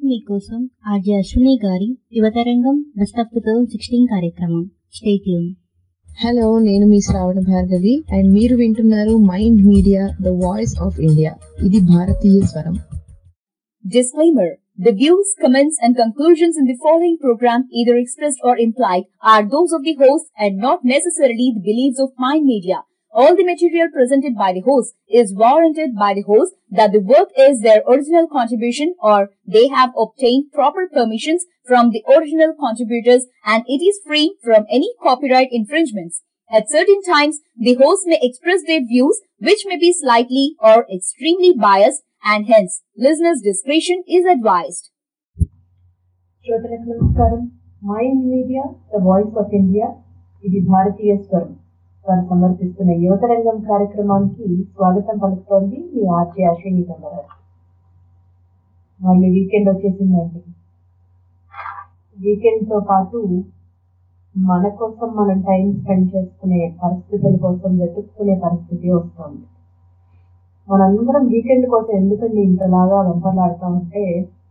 మీకోసం ఆర్జే అశ్విని గారి Yuvatarangam best of two thousand sixteen కార్యక్రమం స్టేట్యూన్ హలో నేను మీ శ్రావణ భార్గవి అండ్ మీరు వింటున్నారు mind media the voice of India ఇది భారతీయ స్వరం Disclaimer The views, comments, and conclusions in the following program, either expressed or implied, are those of the host and not necessarily the beliefs of Mind Media. All the material presented by the host is warranted by the host that the work is their original contribution or they have obtained proper permissions from the original contributors and it is free from any copyright infringements. At certain times, the host may express their views which may be slightly or extremely biased and hence listeners' discretion is advised. శ్రోతలకు నమస్కారం mind media the voice of India ఇది భారతీయ స్వరం వారు సమర్పిస్తున్న యువతరంగం కార్యక్రమానికి స్వాగతం పలుకుతోంది మీ ఆర్జే అశ్విని గంగరాజు మళ్ళీ వీకెండ్ వచ్చేసిందండి వీకెండ్ తో పాటు మన కోసం మనం టైం స్పెండ్ చేసుకునే పరిస్థితుల కోసం వెతుక్కునే పరిస్థితి వస్తుంది మనందరం వీకెండ్ కోసం ఎందుకండి ఇంతలాగా వెంపర్లాడతామంటే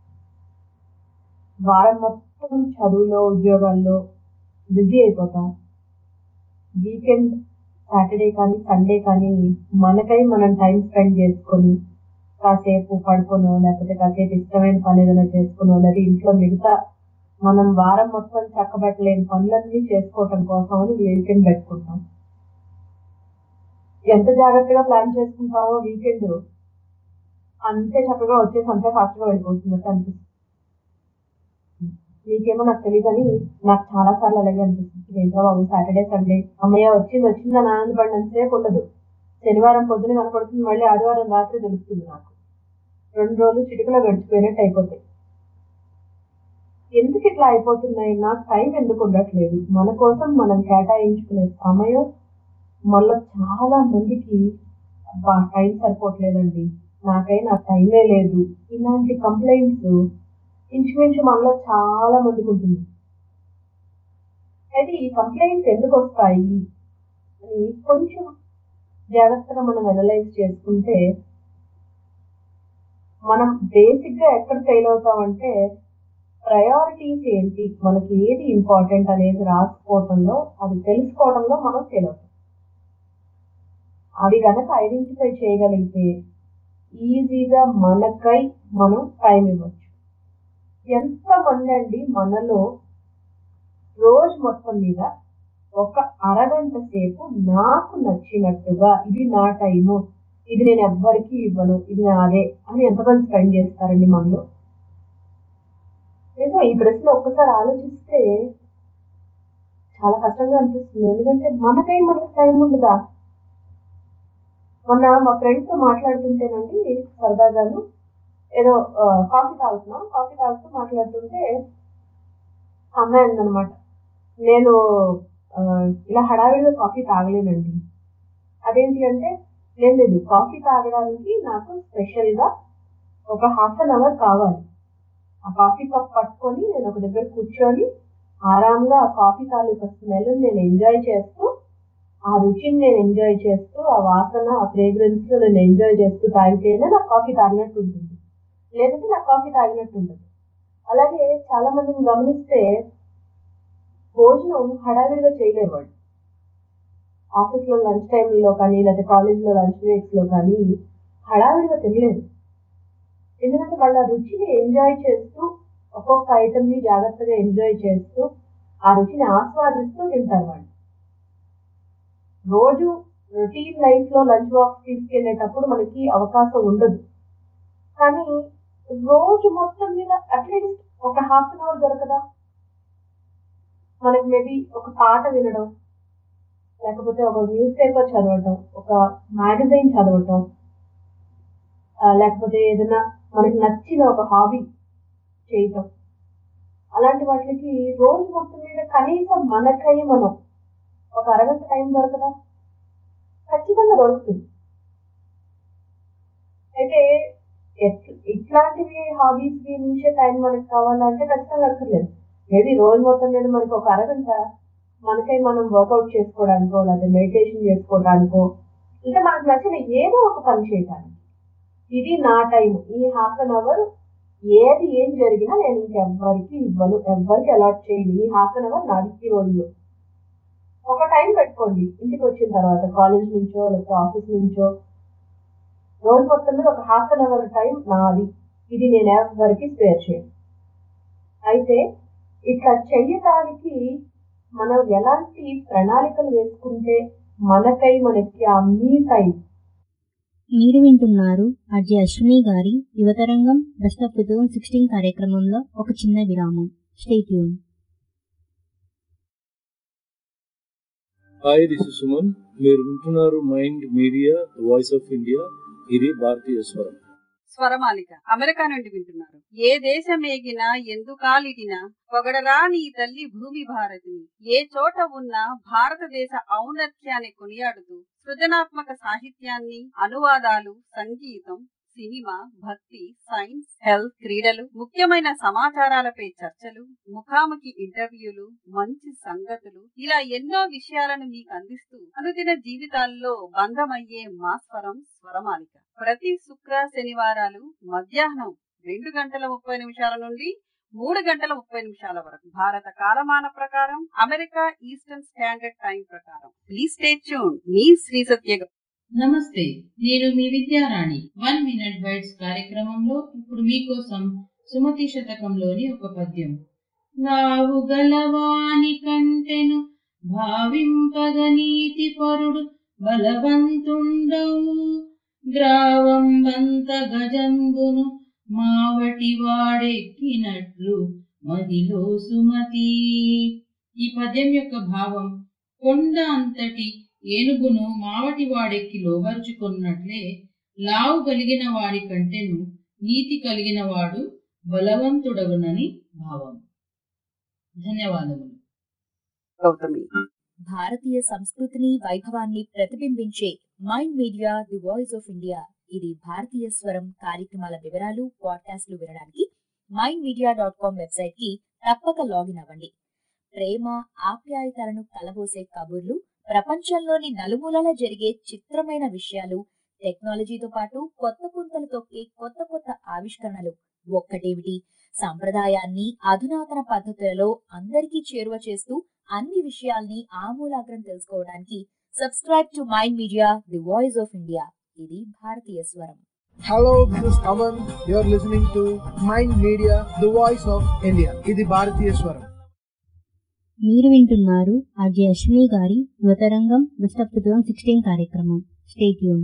వారం మొత్తం చదువులో ఉద్యోగాల్లో బిజీ అయిపోతాం వీకెండ్ సాటర్డే కానీ సండే కానీ మనకై మనం టైం స్పెండ్ చేసుకొని కాసేపు పడుకోనో లేకపోతే కాసేపు ఇష్టమైన పని ఏదైనా చేసుకునో లేదా ఇంట్లో మిగతా మనం వారం మొత్తం చక్కబెట్టలేని పనులన్నీ చేసుకోవటం కోసం అని వీకెండ్ పెట్టుకుంటాం ఎంత జాగ్రత్తగా ప్లాన్ చేసుకుంటామో వీకెండ్ అంతే చక్కగా వచ్చేసి అంతే ఫాస్ట్ గా వెళ్ళిపోతున్నట్టు అనిపిస్తుంది మీకేమో నాకు తెలియదు అని నాకు చాలా సార్లు అలాగే అనిపిస్తుంది ఏంటో బాబు సాటర్డే సండే అమ్మయ్య వచ్చింది వచ్చింది అని ఆనందపడినంతసేపు ఉండదు శనివారం పొద్దున కనపడుతుంది మళ్ళీ ఆదివారం రాత్రి తెలుస్తుంది నాకు రెండు రోజులు చిటికలో గడిచిపోయినట్టు అయిపోతాయి ఎందుకు ఇట్లా అయిపోతున్నాయి నాకు టైం ఎందుకు ఉండట్లేదు మన కోసం మనం కేటాయించుకునే సమయం మళ్ళీ చాలా మందికి అబ్బా టైం సరిపోవట్లేదండి నాకై నాకు టైమే లేదు ఇలాంటి కంప్లైంట్స్ ఇంచుమించు మనలో చాలా మందికి ఉంటుంది అయితే ఈ కంప్లైంట్స్ ఎందుకు వస్తాయి అని కొంచెం జాగ్రత్తగా మనం అనలైజ్ చేసుకుంటే మనం బేసిక్ గా ఎక్కడ ఫెయిల్ అవుతామంటే ప్రయారిటీస్ ఏంటి మనకి ఏది ఇంపార్టెంట్ అనేది రాసుకోవటంలో అది తెలుసుకోవడంలో మనం ఫెయిల్ అవుతాం అది కనుక ఐడెంటిఫై చేయగలిగితే ఈజీగా మనకై మనం టైం ఇవ్వచ్చు ఎంతమంది అండి మనలో రోజు మొత్తం మీద ఒక అరగంట సేపు నాకు నచ్చినట్టుగా ఇది నా టైము ఇది నేను ఎవ్వరికి ఇవ్వను ఇది నాదే అని ఎంతమంది స్పెండ్ చేస్తారండి మనలో నిజం ఈ ప్రశ్న ఒక్కసారి ఆలోచిస్తే చాలా కష్టంగా అనిపిస్తుంది ఎందుకంటే మనకై మనకు టైం ఉండదా మొన్న మా ఫ్రెండ్స్ తో మాట్లాడుతుంటేనండి సరదాగాను ఏదో కాఫీ తాగుతున్నాం కాఫీ తాగుతూ మాట్లాడుతుంటే అమ్మాయి అందనమాట నేను ఇలా హడావిడిగా కాఫీ తాగలేనండి అదేంటి అంటే లేదు లేదు కాఫీ తాగడానికి నాకు స్పెషల్గా ఒక హాఫ్ అన్ అవర్ కావాలి ఆ కాఫీ కప్ పట్టుకొని నేను ఒక దగ్గర కూర్చొని ఆరాంగా ఆ కాఫీ తాలూకా స్మెల్ నేను ఎంజాయ్ చేస్తూ ఆ రుచిని నేను ఎంజాయ్ చేస్తూ ఆ వాసన ఆ ఫ్రేగ్రెన్స్ నేను ఎంజాయ్ చేస్తూ తాగితేనే నాకు కాఫీ తాగినట్టు ఉంటుంది లేదంటే నాకు కాఫీ తాగినట్టు ఉంటుంది అలాగే చాలా మందిని గమనిస్తే భోజనం హడావిడిగా చేయలేరు వాళ్ళు ఆఫీస్లో లంచ్ టైంలో కానీ లేకపోతే కాలేజ్లో లంచ్ బ్రేక్స్లో కానీ హడావిడిగా తినలేదు ఎందుకంటే వాళ్ళ రుచిని ఎంజాయ్ చేస్తూ ఒక్కొక్క ఐటమ్ని జాగ్రత్తగా ఎంజాయ్ చేస్తూ ఆ రుచిని ఆస్వాదిస్తూ తింటారు వాళ్ళు రోజు రొటీన్ లైఫ్ లో లంచ్ బాక్స్ తీసుకెళ్లేటప్పుడు మనకి అవకాశం ఉండదు కానీ రోజు మొత్తం మీద అట్లీస్ట్ ఒక హాఫ్ అన్ అవర్ దొరకదా మనకి మేబీ ఒక పాట వినడం లేకపోతే ఒక న్యూస్ పేపర్ చదవటం ఒక మ్యాగజైన్ చదవటం లేకపోతే ఏదైనా మనకి నచ్చిన ఒక హాబీ చేయటం అలాంటి వాటికి రోజు మొత్తం మీద కనీసం మనకై మనం ఒక అరగంట టైం దొరకదా ఖచ్చితంగా దొరుకుతుంది అయితే ఇట్లాంటివి హాబీస్ నుంచే టైం మనకి కావాలంటే ఖచ్చితంగా అక్కర్లేదు మేబీ రోజు మొత్తం మీద మనకి ఒక అరగంట మనకై మనం వర్కౌట్ చేసుకోవడానికో లేదా మెడిటేషన్ చేసుకోవడానికో ఇంకా మనకు నచ్చిన ఏదో ఒక పని చేయడానికి ఇది నా టైం ఈ హాఫ్ అన్ అవర్ ఏది ఏం జరిగినా నేను ఇంకెవ్వరికి ఇవ్వను ఎవ్వరికి అలాట్ చేయను ఈ హాఫ్ అన్ అవర్ నాది ఈ రోజులో ఒక టైం పెట్టుకోండి ఇంటికి వచ్చిన తర్వాత కాలేజ్ నుంచో లేకపోతే ఆఫీస్ నుంచో రోజు మొత్తం మీద ఒక హాఫ్ అన్ అవర్ టైం నాది ఇది నేను ఎవరికి స్పేర్ చేయను అయితే ఇట్లా చెయ్యటానికి మనం ఎలాంటి ప్రణాళికలు వేసుకుంటే మనకై మనకి ఆ మీ టైం మీరు వింటున్నారు అజయ్ అశ్విని గారి Yuvatarangam best of two thousand sixteen కార్యక్రమంలో ఒక చిన్న విరామం stay tuned hi this is Suman మీరు వింటున్నారు mind media voice of India ఇది భారతీయ స్వరం స్వరమాలిక అమెరికా నుండి వింటున్నారు ఏ దేశమేగినా ఎందుకాలిటినా పొగడరా నీ తల్లి భూమి భారతిని ఏ చోట ఉన్నా భారతదేశ ఔన్నత్యాన్ని కొనియాడుతూ సృజనాత్మక సాహిత్యాన్ని అనువాదాలు సంగీతం సినిమా భక్తి సైన్స్ హెల్త్ క్రీడలు ముఖ్యమైన సమాచారాలపై చర్చలు ముఖాముఖి ఇంటర్వ్యూలు మంచి సంగతులు ఇలా ఎన్నో విషయాలను మీకు అందిస్తూ అనుదిన జీవితాల్లో బంధమయ్యే మా స్వరం స్వరమాలిక ప్రతి శుక్ర శనివారాలు మధ్యాహ్నం రెండు గంటల ముప్పై నిమిషాల నుండి మూడు గంటల ముప్పై నిమిషాల వరకు భారత కాలమాన ప్రకారం అమెరికా ఈస్టర్న్ స్టాండర్డ్ టైం ప్రకారం ప్లీజ్ స్టే ట్యూన్ మీ శ్రీ సత్య నమస్తే నేను మీ విద్యారాణి వన్ మినిట్ బైట్స్ కార్యక్రమంలో ఇప్పుడు మీకోసం సుమతి శతకంలోని ఒక పద్యం నావు గలవాని కంటెను భావింపగ నీతి పరుడు బలవంతుండవు గ్రావంబంత గజంబును మావటి వాడెక్కినట్లు మదిలో సుమతి ఈ పద్యం యొక్క భావం కొండ అంతటి ఏనుగును మావటి వాడెక్కి లోబరుచుకున్నట్లే లావు కలిగిన వాడి కంటెను నీతి కలిగిన వాడు బలవంతుడగునని భావం ధన్యవాదములు గౌతమి భారతీయ సంస్కృతిని వైభవాన్ని ప్రతిబింబించే mind media the voice of India ఇది భారతీయ స్వరం కార్యక్రమాల వివరాలు పాడ్కాస్ట్లు వినడానికి mind media dot com website కి తప్పక లాగిన్ అవ్వండి ప్రేమ ఆప్యాయతలను కలబోసే కబుర్లు ప్రపంచంలోని నలుమూలలా జరిగే చిత్రమైన విషయాలు టెక్నాలజీతో పాటు కొత్త పుంతలు తొక్కే కొత్త కొత్త ఆవిష్కరణలు ఒక్కటేమిటి సంప్రదాయాన్ని అధునాతన పద్ధతులలో అందరికీ చేరువ చేస్తూ అన్ని విషయాల్ని ఆమూలాగ్రం తెలుసుకోవడానికి subscribe to mind media the voice of India ఇది భారతీయ స్వరం Hello, this is Aman. You're listening to Mind Media, the voice of India. ఇది భారతీయ స్వరం మీరు వింటున్నారు అజయ్ అశ్విని గారి Yuvatarangam best of two thousand sixteen కార్యక్రమం స్టేట్యూన్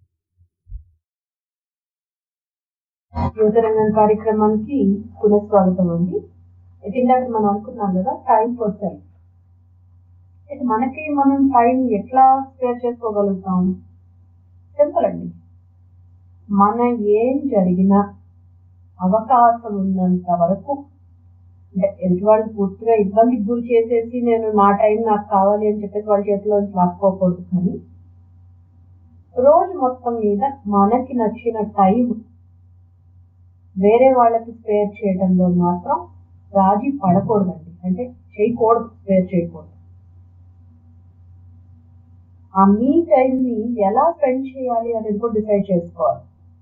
యువతరంగం కార్యక్రమానికి పునఃస్వాగతం అండి అయితే ఇందాక మనం అనుకున్నాం కదా టైం ఫర్ సెల్ఫ్ అయితే మనకి మనం టైం ఎట్లా స్పేర్ చేసుకోగలుగుతాం సింపుల్ అండి మన ఏం జరిగినా అవకాశం ఉన్నంత వరకు అంటే ఎదుటి వాళ్ళు పూర్తిగా ఇబ్బందికి గురి చేసేసి నేను నా టైం నాకు కావాలి అని చెప్పేసి వాళ్ళ చేతిలో లాక్కోకూడదు కానీ రోజు మొత్తం మీద మనకి నచ్చిన టైం వేరే వాళ్ళకి స్పేర్ చేయడంలో మాత్రం రాజీ పడకూడదండి అంటే చేయకూడదు స్పేర్ చేయకూడదు ఆ మీ టైంని ఎలా స్పెండ్ చేయాలి అనేది కూడా డిసైడ్ చేసుకోవాలి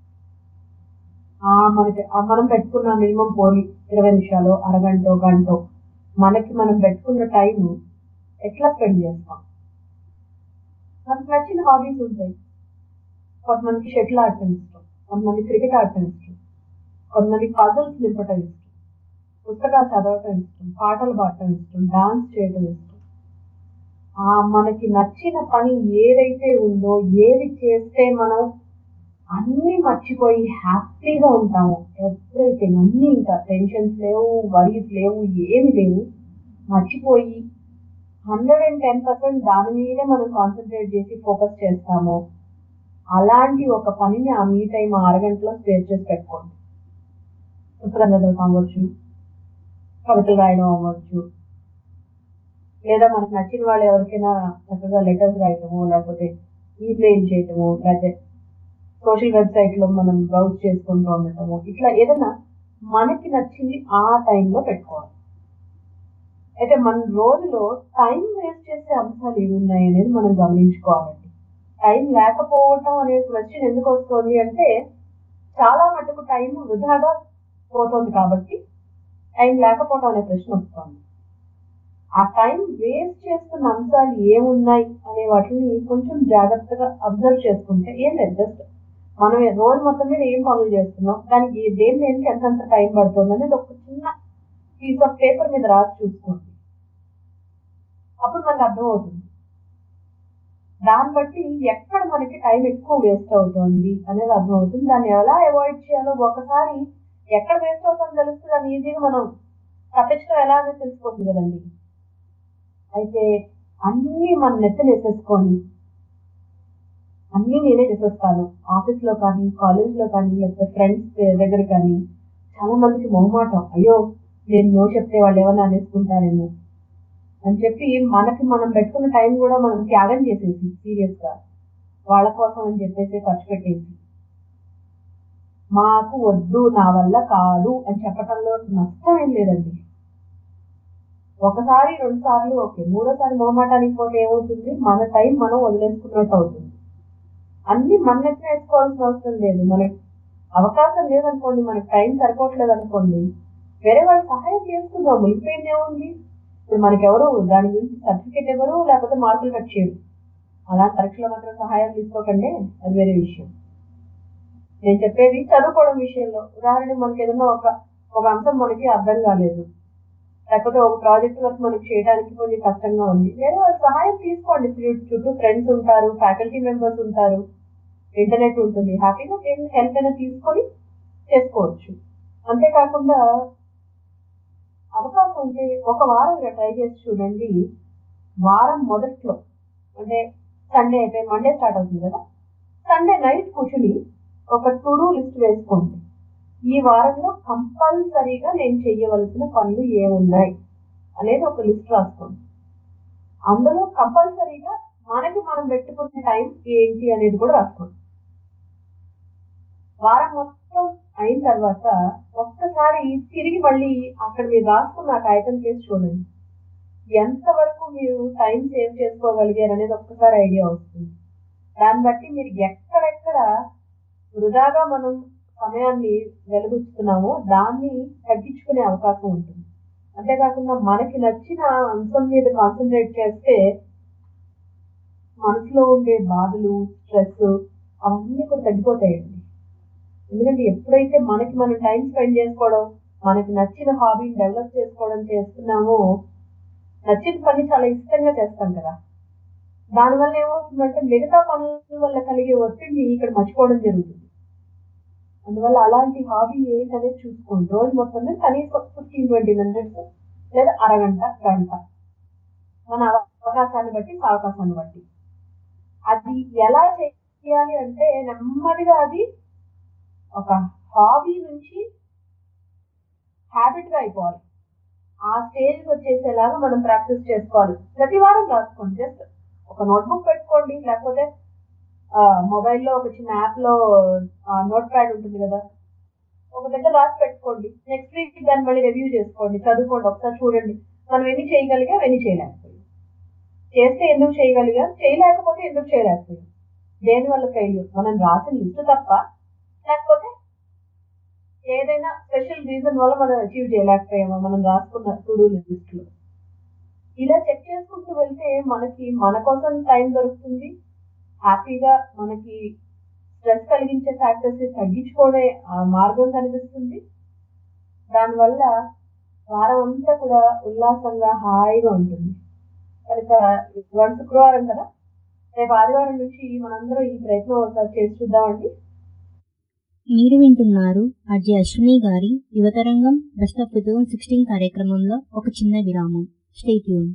ఆ మనకి ఆ మనం పెట్టుకున్న మినిమం పోలి ఇరవై నిమిషాలు అరగంట గంట మనకి మనం పెట్టుకున్న టైం ఎట్లా స్పెండ్ చేస్తాం మనకు నచ్చిన హాబీస్ ఉంటాయి కొంతమందికి షటిల్ ఆడటం ఇష్టం కొంతమంది క్రికెట్ ఆడటం ఇష్టం కొంతమంది పజల్స్ నింపటం ఇష్టం పుస్తకాలు చదవటం ఇష్టం పాటలు పాడటం ఇష్టం డాన్స్ చేయటం ఇష్టం ఆ మనకి నచ్చిన పని ఏదైతే ఉందో ఏది చేస్తే మనం అన్ని మర్చిపోయి హ్యాపీగా ఉంటాము ఎవ్రీథింగ్ అన్ని ఇంకా టెన్షన్స్ లేవు వరీస్ లేవు ఏమి లేవు మర్చిపోయి హండ్రెడ్ అండ్ టెన్ పర్సెంట్ దాని మీదే మనం కాన్సన్ట్రేట్ చేసి ఫోకస్ చేస్తాము అలాంటి ఒక పనిని ఆ మీ టైం ఆ అరగంటలో స్పేర్ చేసి పెట్టుకోండి పుస్తకం చదవటం అవ్వచ్చు కవితలు రాయడం అవ్వచ్చు లేదా మనకు నచ్చిన వాళ్ళు ఎవరికైనా చక్కగా లెటర్స్ రాయటము లేకపోతే ఈమెయిల్ చేయటము లేకపోతే సోషల్ వెబ్సైట్ లో మనం బ్రౌజ్ చేసుకుంటూ ఉండటము ఇట్లా ఏదైనా మనకి నచ్చింది ఆ టైంలో పెట్టుకోవాలి అయితే మన రోజులో టైం వేస్ట్ చేసే అంశాలు ఏమున్నాయి అనేది మనం గమనించుకోవాలండి టైం లేకపోవటం అనే క్వశ్చన్ ఎందుకు వస్తుంది అంటే చాలా మటుకు టైం వృధాగా పోతుంది కాబట్టి టైం లేకపోవడం అనే ప్రశ్న వస్తుంది ఆ టైం వేస్ట్ చేస్తున్న అంశాలు ఏమున్నాయి అనే వాటిని కొంచెం జాగ్రత్తగా అబ్జర్వ్ చేసుకుంటే ఏం లేదు జస్ట్ మనం రోజు మొత్తం మీద ఏం పనులు చేస్తున్నాం దానికి దేని దేనికి ఎంతెంత టైం పడుతుంది అనేది ఒక చిన్న పీస్ ఆఫ్ పేపర్ మీద రాసి చూసుకోండి అప్పుడు మనకు అర్థమవుతుంది దాన్ని బట్టి ఎక్కడ మనకి టైం ఎక్కువ వేస్ట్ అవుతుంది అనేది అర్థమవుతుంది దాన్ని ఎలా అవాయిడ్ చేయాలో ఒకసారి ఎక్కడ వేస్ట్ అవుతుందో తెలిస్తే దాన్ని ఈజీగా మనం తప్పించడం ఎలా అనేది తెలిసిపోతుంది కదండి అయితే అన్నీ మన నెత్తిన వేసేసుకొని అన్నీ నేనే చేసేస్తాను ఆఫీస్లో కానీ కాలేజ్లో కానీ లేకపోతే ఫ్రెండ్స్ దగ్గర కానీ చాలా మందికి మొహమాటం అయ్యో నేను నో చెప్తే వాళ్ళు ఏమన్నా అనేసుకుంటారేమో అని చెప్పి మనకి మనం పెట్టుకున్న టైం కూడా మనం త్యాగం చేసేసి సీరియస్ గా వాళ్ళ కోసం అని చెప్పేసి ఖర్చు పెట్టేసి మాకు వద్దు నా వల్ల కాదు అని చెప్పటంలో నష్టం ఏం లేదండి ఒకసారి రెండు సార్లు ఓకే మూడోసారి మొహమాటానికి పోతే ఏమవుతుంది మన టైం మనం వదిలేసుకున్నట్టు అవుతుంది అన్ని మన నెత్తిన వేసుకోవాల్సిన అవసరం లేదు మనకి అవకాశం లేదనుకోండి మనకి టైం సరిపోవట్లేదు అనుకోండి వేరే వాళ్ళు సహాయం చేసుకుందాం మునిగిపోయింది ఏముంది ఇప్పుడు మనకి ఎవరు దాని గురించి సర్టిఫికేట్ ఎవరు లేకపోతే మార్కులు కట్ చేయరు అలా పరీక్షలో మాత్రం సహాయం తీసుకోకండి అది వేరే విషయం నేను చెప్పేది చదువుకోవడం విషయంలో ఉదాహరణకి మనకి ఏదైనా ఒక ఒక అంశం మనకి అర్థం కాలేదు లేకపోతే ఒక ప్రాజెక్ట్ వర్క్ మనకి చేయడానికి కొంచెం కష్టంగా ఉంది వేరే వాళ్ళ సహాయం తీసుకోండి చు- చుట్టూ ఫ్రెండ్స్ ఉంటారు ఫ్యాకల్టీ మెంబర్స్ ఉంటారు ఇంటర్నెట్ ఉంటుంది హ్యాపీగా హెల్ప్ అయినా తీసుకొని చేసుకోవచ్చు అంతేకాకుండా అవకాశం ఉంటే ఒక వారం ఇలా ట్రై చేసి చూడండి వారం మొదట్లో అంటే సండే అయిపోయి మండే స్టార్ట్ అవుతుంది కదా సండే నైట్ కూర్చుని ఒక టు డూ లిస్ట్ వేసుకోండి ఈ వారంలో కంపల్సరీగా నేను చెయ్యవలసిన పనులు ఏమున్నాయి అనేది ఒక లిస్ట్ రాసుకోండి అందులో కంపల్సరీగా మనకి మనం పెట్టుకునే టైం ఏంటి అనేది కూడా రాసుకోండి వారం మొత్తం అయిన తర్వాత ఒక్కసారి తిరిగి మళ్ళీ అక్కడ మీరు రాసుకున్న ఆ కాగితం చేసి చూడండి ఎంతవరకు మీరు టైం సేవ్ చేసుకోగలిగారు అనేది ఒక్కసారి ఐడియా వస్తుంది దాన్ని బట్టి మీరు ఎక్కడెక్కడ వృధాగా మనం సమయాన్ని వెలుగుస్తున్నామో దాన్ని తగ్గించుకునే అవకాశం ఉంటుంది అంతేకాకుండా మనకి నచ్చిన అంశం మీద కాన్సన్ట్రేట్ చేస్తే మనసులో ఉండే బాధలు స్ట్రెస్ అవన్నీ కూడా తగ్గిపోతాయండి ఎందుకంటే ఎప్పుడైతే మనకి మనం టైం స్పెండ్ చేసుకోవడం మనకి నచ్చిన హాబీని డెవలప్ చేసుకోవడం చేస్తున్నామో నచ్చిన పని చాలా ఇష్టంగా చేస్తాం కదా దానివల్ల ఏమవుతుందంటే మిగతా పనుల వల్ల కలిగే ఒత్తిడిని ఇక్కడ మర్చిపోవడం జరుగుతుంది అందువల్ల అలాంటి హాబీ ఏంటనేది చూసుకోండి రోజు మొత్తం మీద కనీసం ఫిఫ్టీన్ ట్వంటీ మినిట్స్ లేదా అరగంట గంట మన అవకాశాన్ని బట్టి అవకాశాన్ని బట్టి అది ఎలా చేయాలి అంటే నెమ్మదిగా అది ఒక హాబీ నుంచి హ్యాబిట్ గా అయిపోవాలి ఆ స్టేజ్ వచ్చేసేలాగా మనం ప్రాక్టీస్ చేసుకోవాలి ప్రతి వారం రాసుకోండి జస్ట్ ఒక నోట్బుక్ పెట్టుకోండి లేకపోతే మొబైల్లో ఒక చిన్న యాప్ లో నోట్ ప్యాడ్ ఉంటుంది కదా ఒక దగ్గర రాసి పెట్టుకోండి నెక్స్ట్ వీక్ దాన్ని మళ్ళీ రివ్యూ చేసుకోండి చదువుకోండి ఒకసారి చూడండి మనం ఎన్ని చేయగలిగాం ఎన్ని చేయలేకపోయాం చేస్తే ఎందుకు చేయగలిగాం చేయలేకపోతే ఎందుకు చేయలేకపోయాం దేనివల్ల ఫెయిల్యూర్ మనం రాసిన లిస్ట్ తప్ప లేకపోతే ఏదైనా స్పెషల్ రీజన్ వల్ల మనం అచీవ్ చేయలేకపోయామా మనం రాసుకున్న టు డూ లిస్ట్ లో ఇలా చెక్ చేసుకుంటూ వెళ్తే మనకి మన కోసం టైం దొరుకుతుంది హ్యాపీగా మనకి స్ట్రెస్ కలిగించే ఫ్యాక్టర్స్ తగ్గించుకోవడే ఆ మార్గం కనిపిస్తుంది దానివల్ల వారం అంతా కూడా ఉల్లాసంగా హాయిగా ఉంటుంది కనుక ఇవాళ శుక్రవారం కదా రేపు ఆదివారం నుంచి మనందరం ఈ ప్రయత్నం ఒకసారి చేసి చూద్దామండి మీరు వింటున్నారు అజయ్ అశ్విని గారి Yuvatarangam best of two thousand sixteen కార్యక్రమంలో ఒక చిన్న విరామం స్టేట్యూన్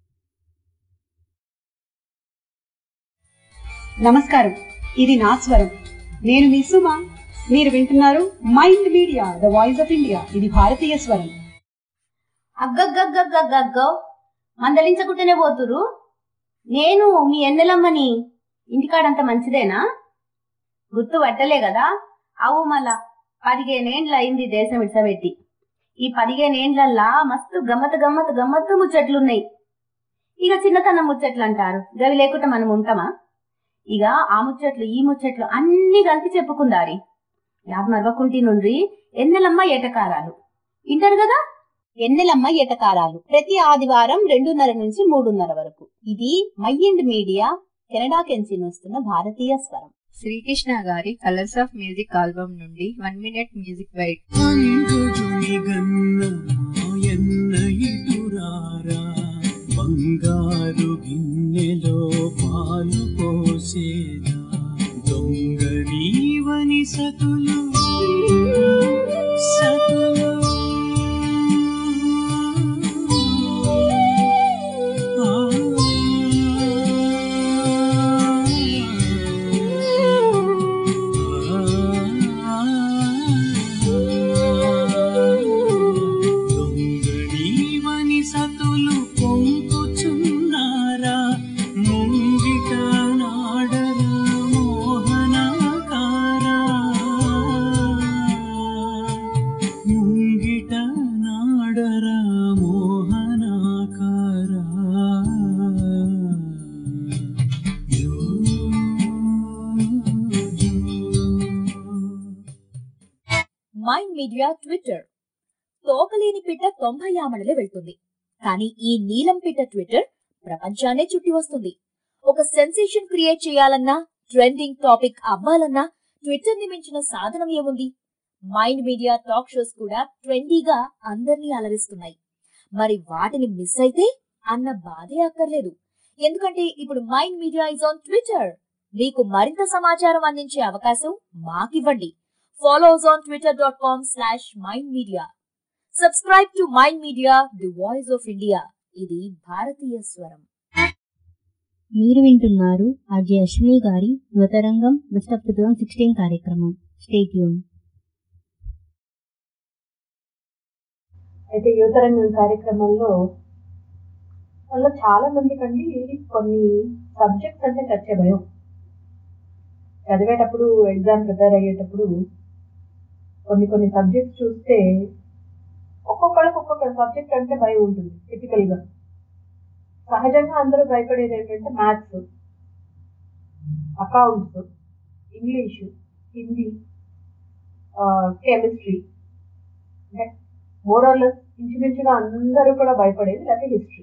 నమస్కారం ఇది నా స్వరం నేను మీ సుమ మీరు వింటున్నారు mind media the voice of India ఇది భారతీయ స్వరం అగ్గగ్గగ్గగ్గగ్గో మందలించకుంటేనే పోతురు నేను మీ ఎన్నెలమ్మని ఇంటికాడంత మంచిదేనా గుర్తు పట్టలే కదా అవు మళ్ళా పదిహేనేండ్ల అయింది దేశం ఇడ్సబెట్టి ఈ పదిహేనేండ్లల్లా మస్తు గమ్మత్ గమ్మత్ గమ్మత్తు ముచ్చట్లున్నాయి ఇక చిన్నతనం ముచ్చట్లు అంటారు గవి లేకుండా మనం ఉంటామా ఇక ఆ ముచ్చట్లు ఈ ముచ్చట్లు అన్ని కలిపి చెప్పుకుందారి యాద్ మరవకుంటి నుండి ఎన్నెలమ్మ ఏటకారాలు వింటారు కదా ఎన్నెలమ్మ ఏటకారాలు ప్రతి ఆదివారం రెండున్నర నుంచి మూడున్నర వరకు ఇది మైండ్ మీడియా కెనడా కెన్సీ వస్తున్న భారతీయ స్వరం శ్రీకృష్ణ గారి కలర్స్ ఆఫ్ మ్యూజిక్ ఆల్బమ్ నుండి వన్ మినిట్ మ్యూజిక్ బైట్ ఎన్నయితురారా బంగారు గిన్నెలో పాలు పోసేదా దొంగ నీవని సతులు సతులు దొంగడీవని సతులు పొంగుచున్నారా ముంగిట నాడరా మోహనాకారా ముంగిట నాడరా మోహనాకారా మైండ్ మీడియా ట్విట్టర్ తోకలేని పిట్ట తొంభై ఆమడలే వెళ్తుంది కానీ ఈ నీలం పిట్ట ట్విట్టర్ ప్రపంచాన్నే చుట్టి వస్తుంది ఒక సెన్సేషన్ క్రియేట్ చేయాలన్నా ట్రెండింగ్ టాపిక్ అవ్వాలన్నా ట్విట్టర్ ని మించిన సాధనం ఏముంది మైండ్ మీడియా టాక్ షోస్ కూడా ట్రెండీగా అందర్నీ అలరిస్తున్నాయి మరి వాటిని మిస్ అయితే అన్న బాధే అక్కర్లేదు ఎందుకంటే ఇప్పుడు mind media is on Twitter మీకు మరింత సమాచారం అందించే అవకాశం మాకివ్వండి follow us on Twitter dot com slash mind media subscribe to mind media the voice of India ఇది భారతీయ స్వరం మీరు వింటున్నారు ఆర్జే అశ్విని గారి Yuvatarangam best of two thousand sixteen కార్యక్రమం స్టేట్ యూన్ అయితే యువతరంగం కార్యక్రమంలో వల్ల చాలా మందికి అండి కొన్ని సబ్జెక్ట్స్ అంటే చచ్చే భయం చదివేటప్పుడు ఎగ్జామ్ ప్రిపేర్ అయ్యేటప్పుడు కొన్ని కొన్ని సబ్జెక్ట్స్ చూస్తే ఒక్కొక్కళ్ళకి ఒక్కొక్క సబ్జెక్ట్ అంటే భయం ఉంటుంది టిపికల్ గా సహజంగా అందరూ భయపడేది ఏంటంటే maths accounts English Hindi chemistry అంటే మోరల్లెస్ ఇంచుమించుగా అందరూ కూడా భయపడేది లేకపోతే హిస్టరీ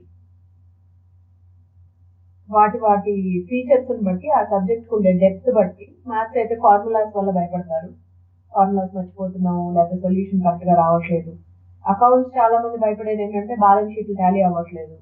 వాటి వాటి ఫీచర్స్ బట్టి ఆ సబ్జెక్ట్ ఉండే డెప్త్ బట్టి మ్యాథ్స్ అయితే ఫార్ములాస్ వల్ల భయపడతారు ఫార్ములాస్ మర్చిపోతున్నాము లేకపోతే సొల్యూషన్ కరెక్ట్ గా రావట్లేదు అకౌంట్స్ చాలా మంది భయపడేది ఏంటంటే బ్యాలెన్స్ షీట్లు టాలీ అవ్వట్లేదు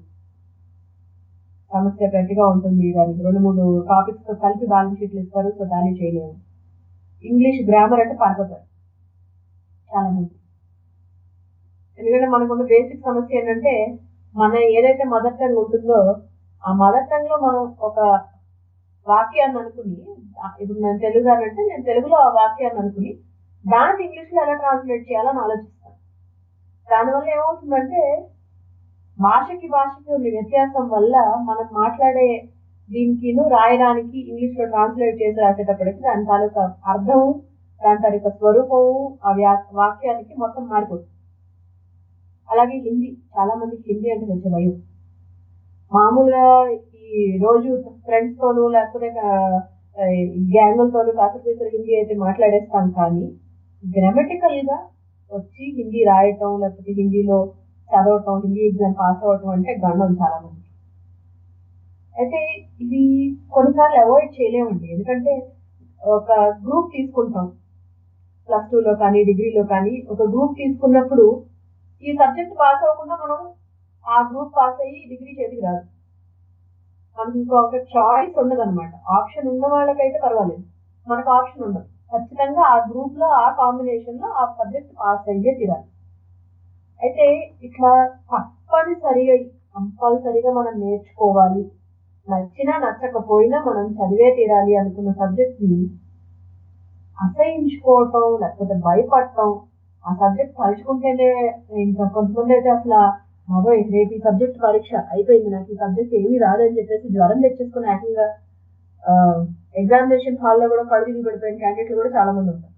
సమస్య గట్టిగా ఉంటుంది దానికి రెండు మూడు టాపిక్స్ తో కలిపి బ్యాలెన్స్ షీట్లు ఇస్తారు సో టాలీ చేయలేము ఇంగ్లీష్ గ్రామర్ అంటే పారిపోతారు చాలా మంది ఎందుకంటే మనకున్న బేసిక్ సమస్య ఏంటంటే మన ఏదైతే మదర్ టంగ్ ఉంటుందో ఆ మదర్ టంగ్ లో మనం ఒక వాక్యాన్ని అనుకుని ఇప్పుడు నేను తెలుగు అంటే నేను తెలుగులో ఆ వాక్యాన్ని అనుకుని దాన్ని ఇంగ్లీష్ లో ఎలా ట్రాన్స్లేట్ చేయాలని ఆలోచిస్తాను దానివల్ల ఏమవుతుందంటే భాషకి భాషకి ఉన్న వ్యత్యాసం వల్ల మనం మాట్లాడే దీనికిను రాయడానికి ఇంగ్లీష్ లో ట్రాన్స్లేట్ చేసి రాసేటప్పటికి దాని తాలూకా అర్థము దాని తాలూకా స్వరూపము ఆ వ్యా వాక్యానికి మొత్తం మారిపోతుంది అలాగే హిందీ చాలా మందికి హిందీ అంటే కొంచెం భయం మామూలుగా ఈ రోజు ఫ్రెండ్స్ తోనూ లేకపోతే గ్యాంగులతోనూ కాసపీసలు హిందీ అయితే మాట్లాడేస్తాం కానీ గ్రామటికల్ గా వచ్చి హిందీ రాయటం లేకపోతే హిందీలో చదవటం హిందీ ఎగ్జామ్ పాస్ అవటం అంటే గండం చాలా మంది అయితే ఇది కొన్నిసార్లు అవాయిడ్ చేయలేమండి ఎందుకంటే ఒక గ్రూప్ తీసుకుంటాం ప్లస్ టూలో కానీ డిగ్రీలో కానీ ఒక గ్రూప్ తీసుకున్నప్పుడు ఈ సబ్జెక్ట్ పాస్ అవ్వకుండా మనం ఆ గ్రూప్ పాస్ అయ్యి డిగ్రీ చేతికి రాదు మనకు ఇంకొక చాయిస్ ఉండదు అనమాట ఆప్షన్ ఉన్న వాళ్ళకైతే పర్వాలేదు మనకు ఆప్షన్ ఉండదు ఖచ్చితంగా ఆ గ్రూప్ లో ఆ కాంబినేషన్ లో ఆ సబ్జెక్ట్ పాస్ అయ్యే తీరాలి అయితే ఇట్లా తప్పనిసరిగా కంపల్సరిగా మనం నేర్చుకోవాలి నచ్చినా నచ్చకపోయినా మనం చదివే తీరాలి అనుకున్న సబ్జెక్ట్ ని అసహించుకోవటం లేకపోతే భయపడటం ఆ సబ్జెక్ట్ తలుచుకుంటేనే ఇంకా కొంతమంది అయితే అసలు బాబోయ్ రేపు ఈ సబ్జెక్ట్ పరీక్ష అయిపోయింది నాకు ఈ సబ్జెక్ట్ ఏమీ రాదని చెప్పేసి జ్వరం తెచ్చేసుకుని ఏకంగా ఎగ్జామినేషన్ హాల్లో కూడా కళ్ళు తిరిగి పడిపోయిన క్యాండిడేట్లు కూడా చాలా మంది ఉంటారు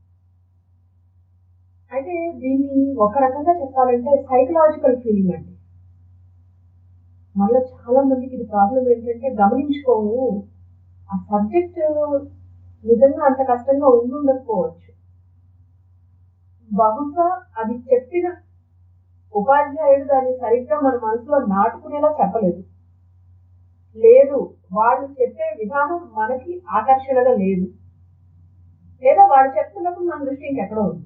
అయితే దీన్ని ఒక రకంగా చెప్పాలంటే సైకలాజికల్ ఫీలింగ్ అండి మళ్ళీ చాలా మందికి ఇది ప్రాబ్లం ఏంటంటే గమనించుకోము ఆ సబ్జెక్ట్ నిజంగా అంత కష్టంగా ఉండుండకపోవచ్చు బహుశా అది చెప్పిన ఉపాధ్యాయుడు దాన్ని సరిగ్గా మన మనసులో నాటుకునేలా చెప్పలేదు లేదు వాళ్ళు చెప్పే విధానం మనకి ఆకర్షణగా లేదు లేదా వాళ్ళు చెప్తున్నప్పుడు మన దృష్టి ఇంకెక్కడో ఉంది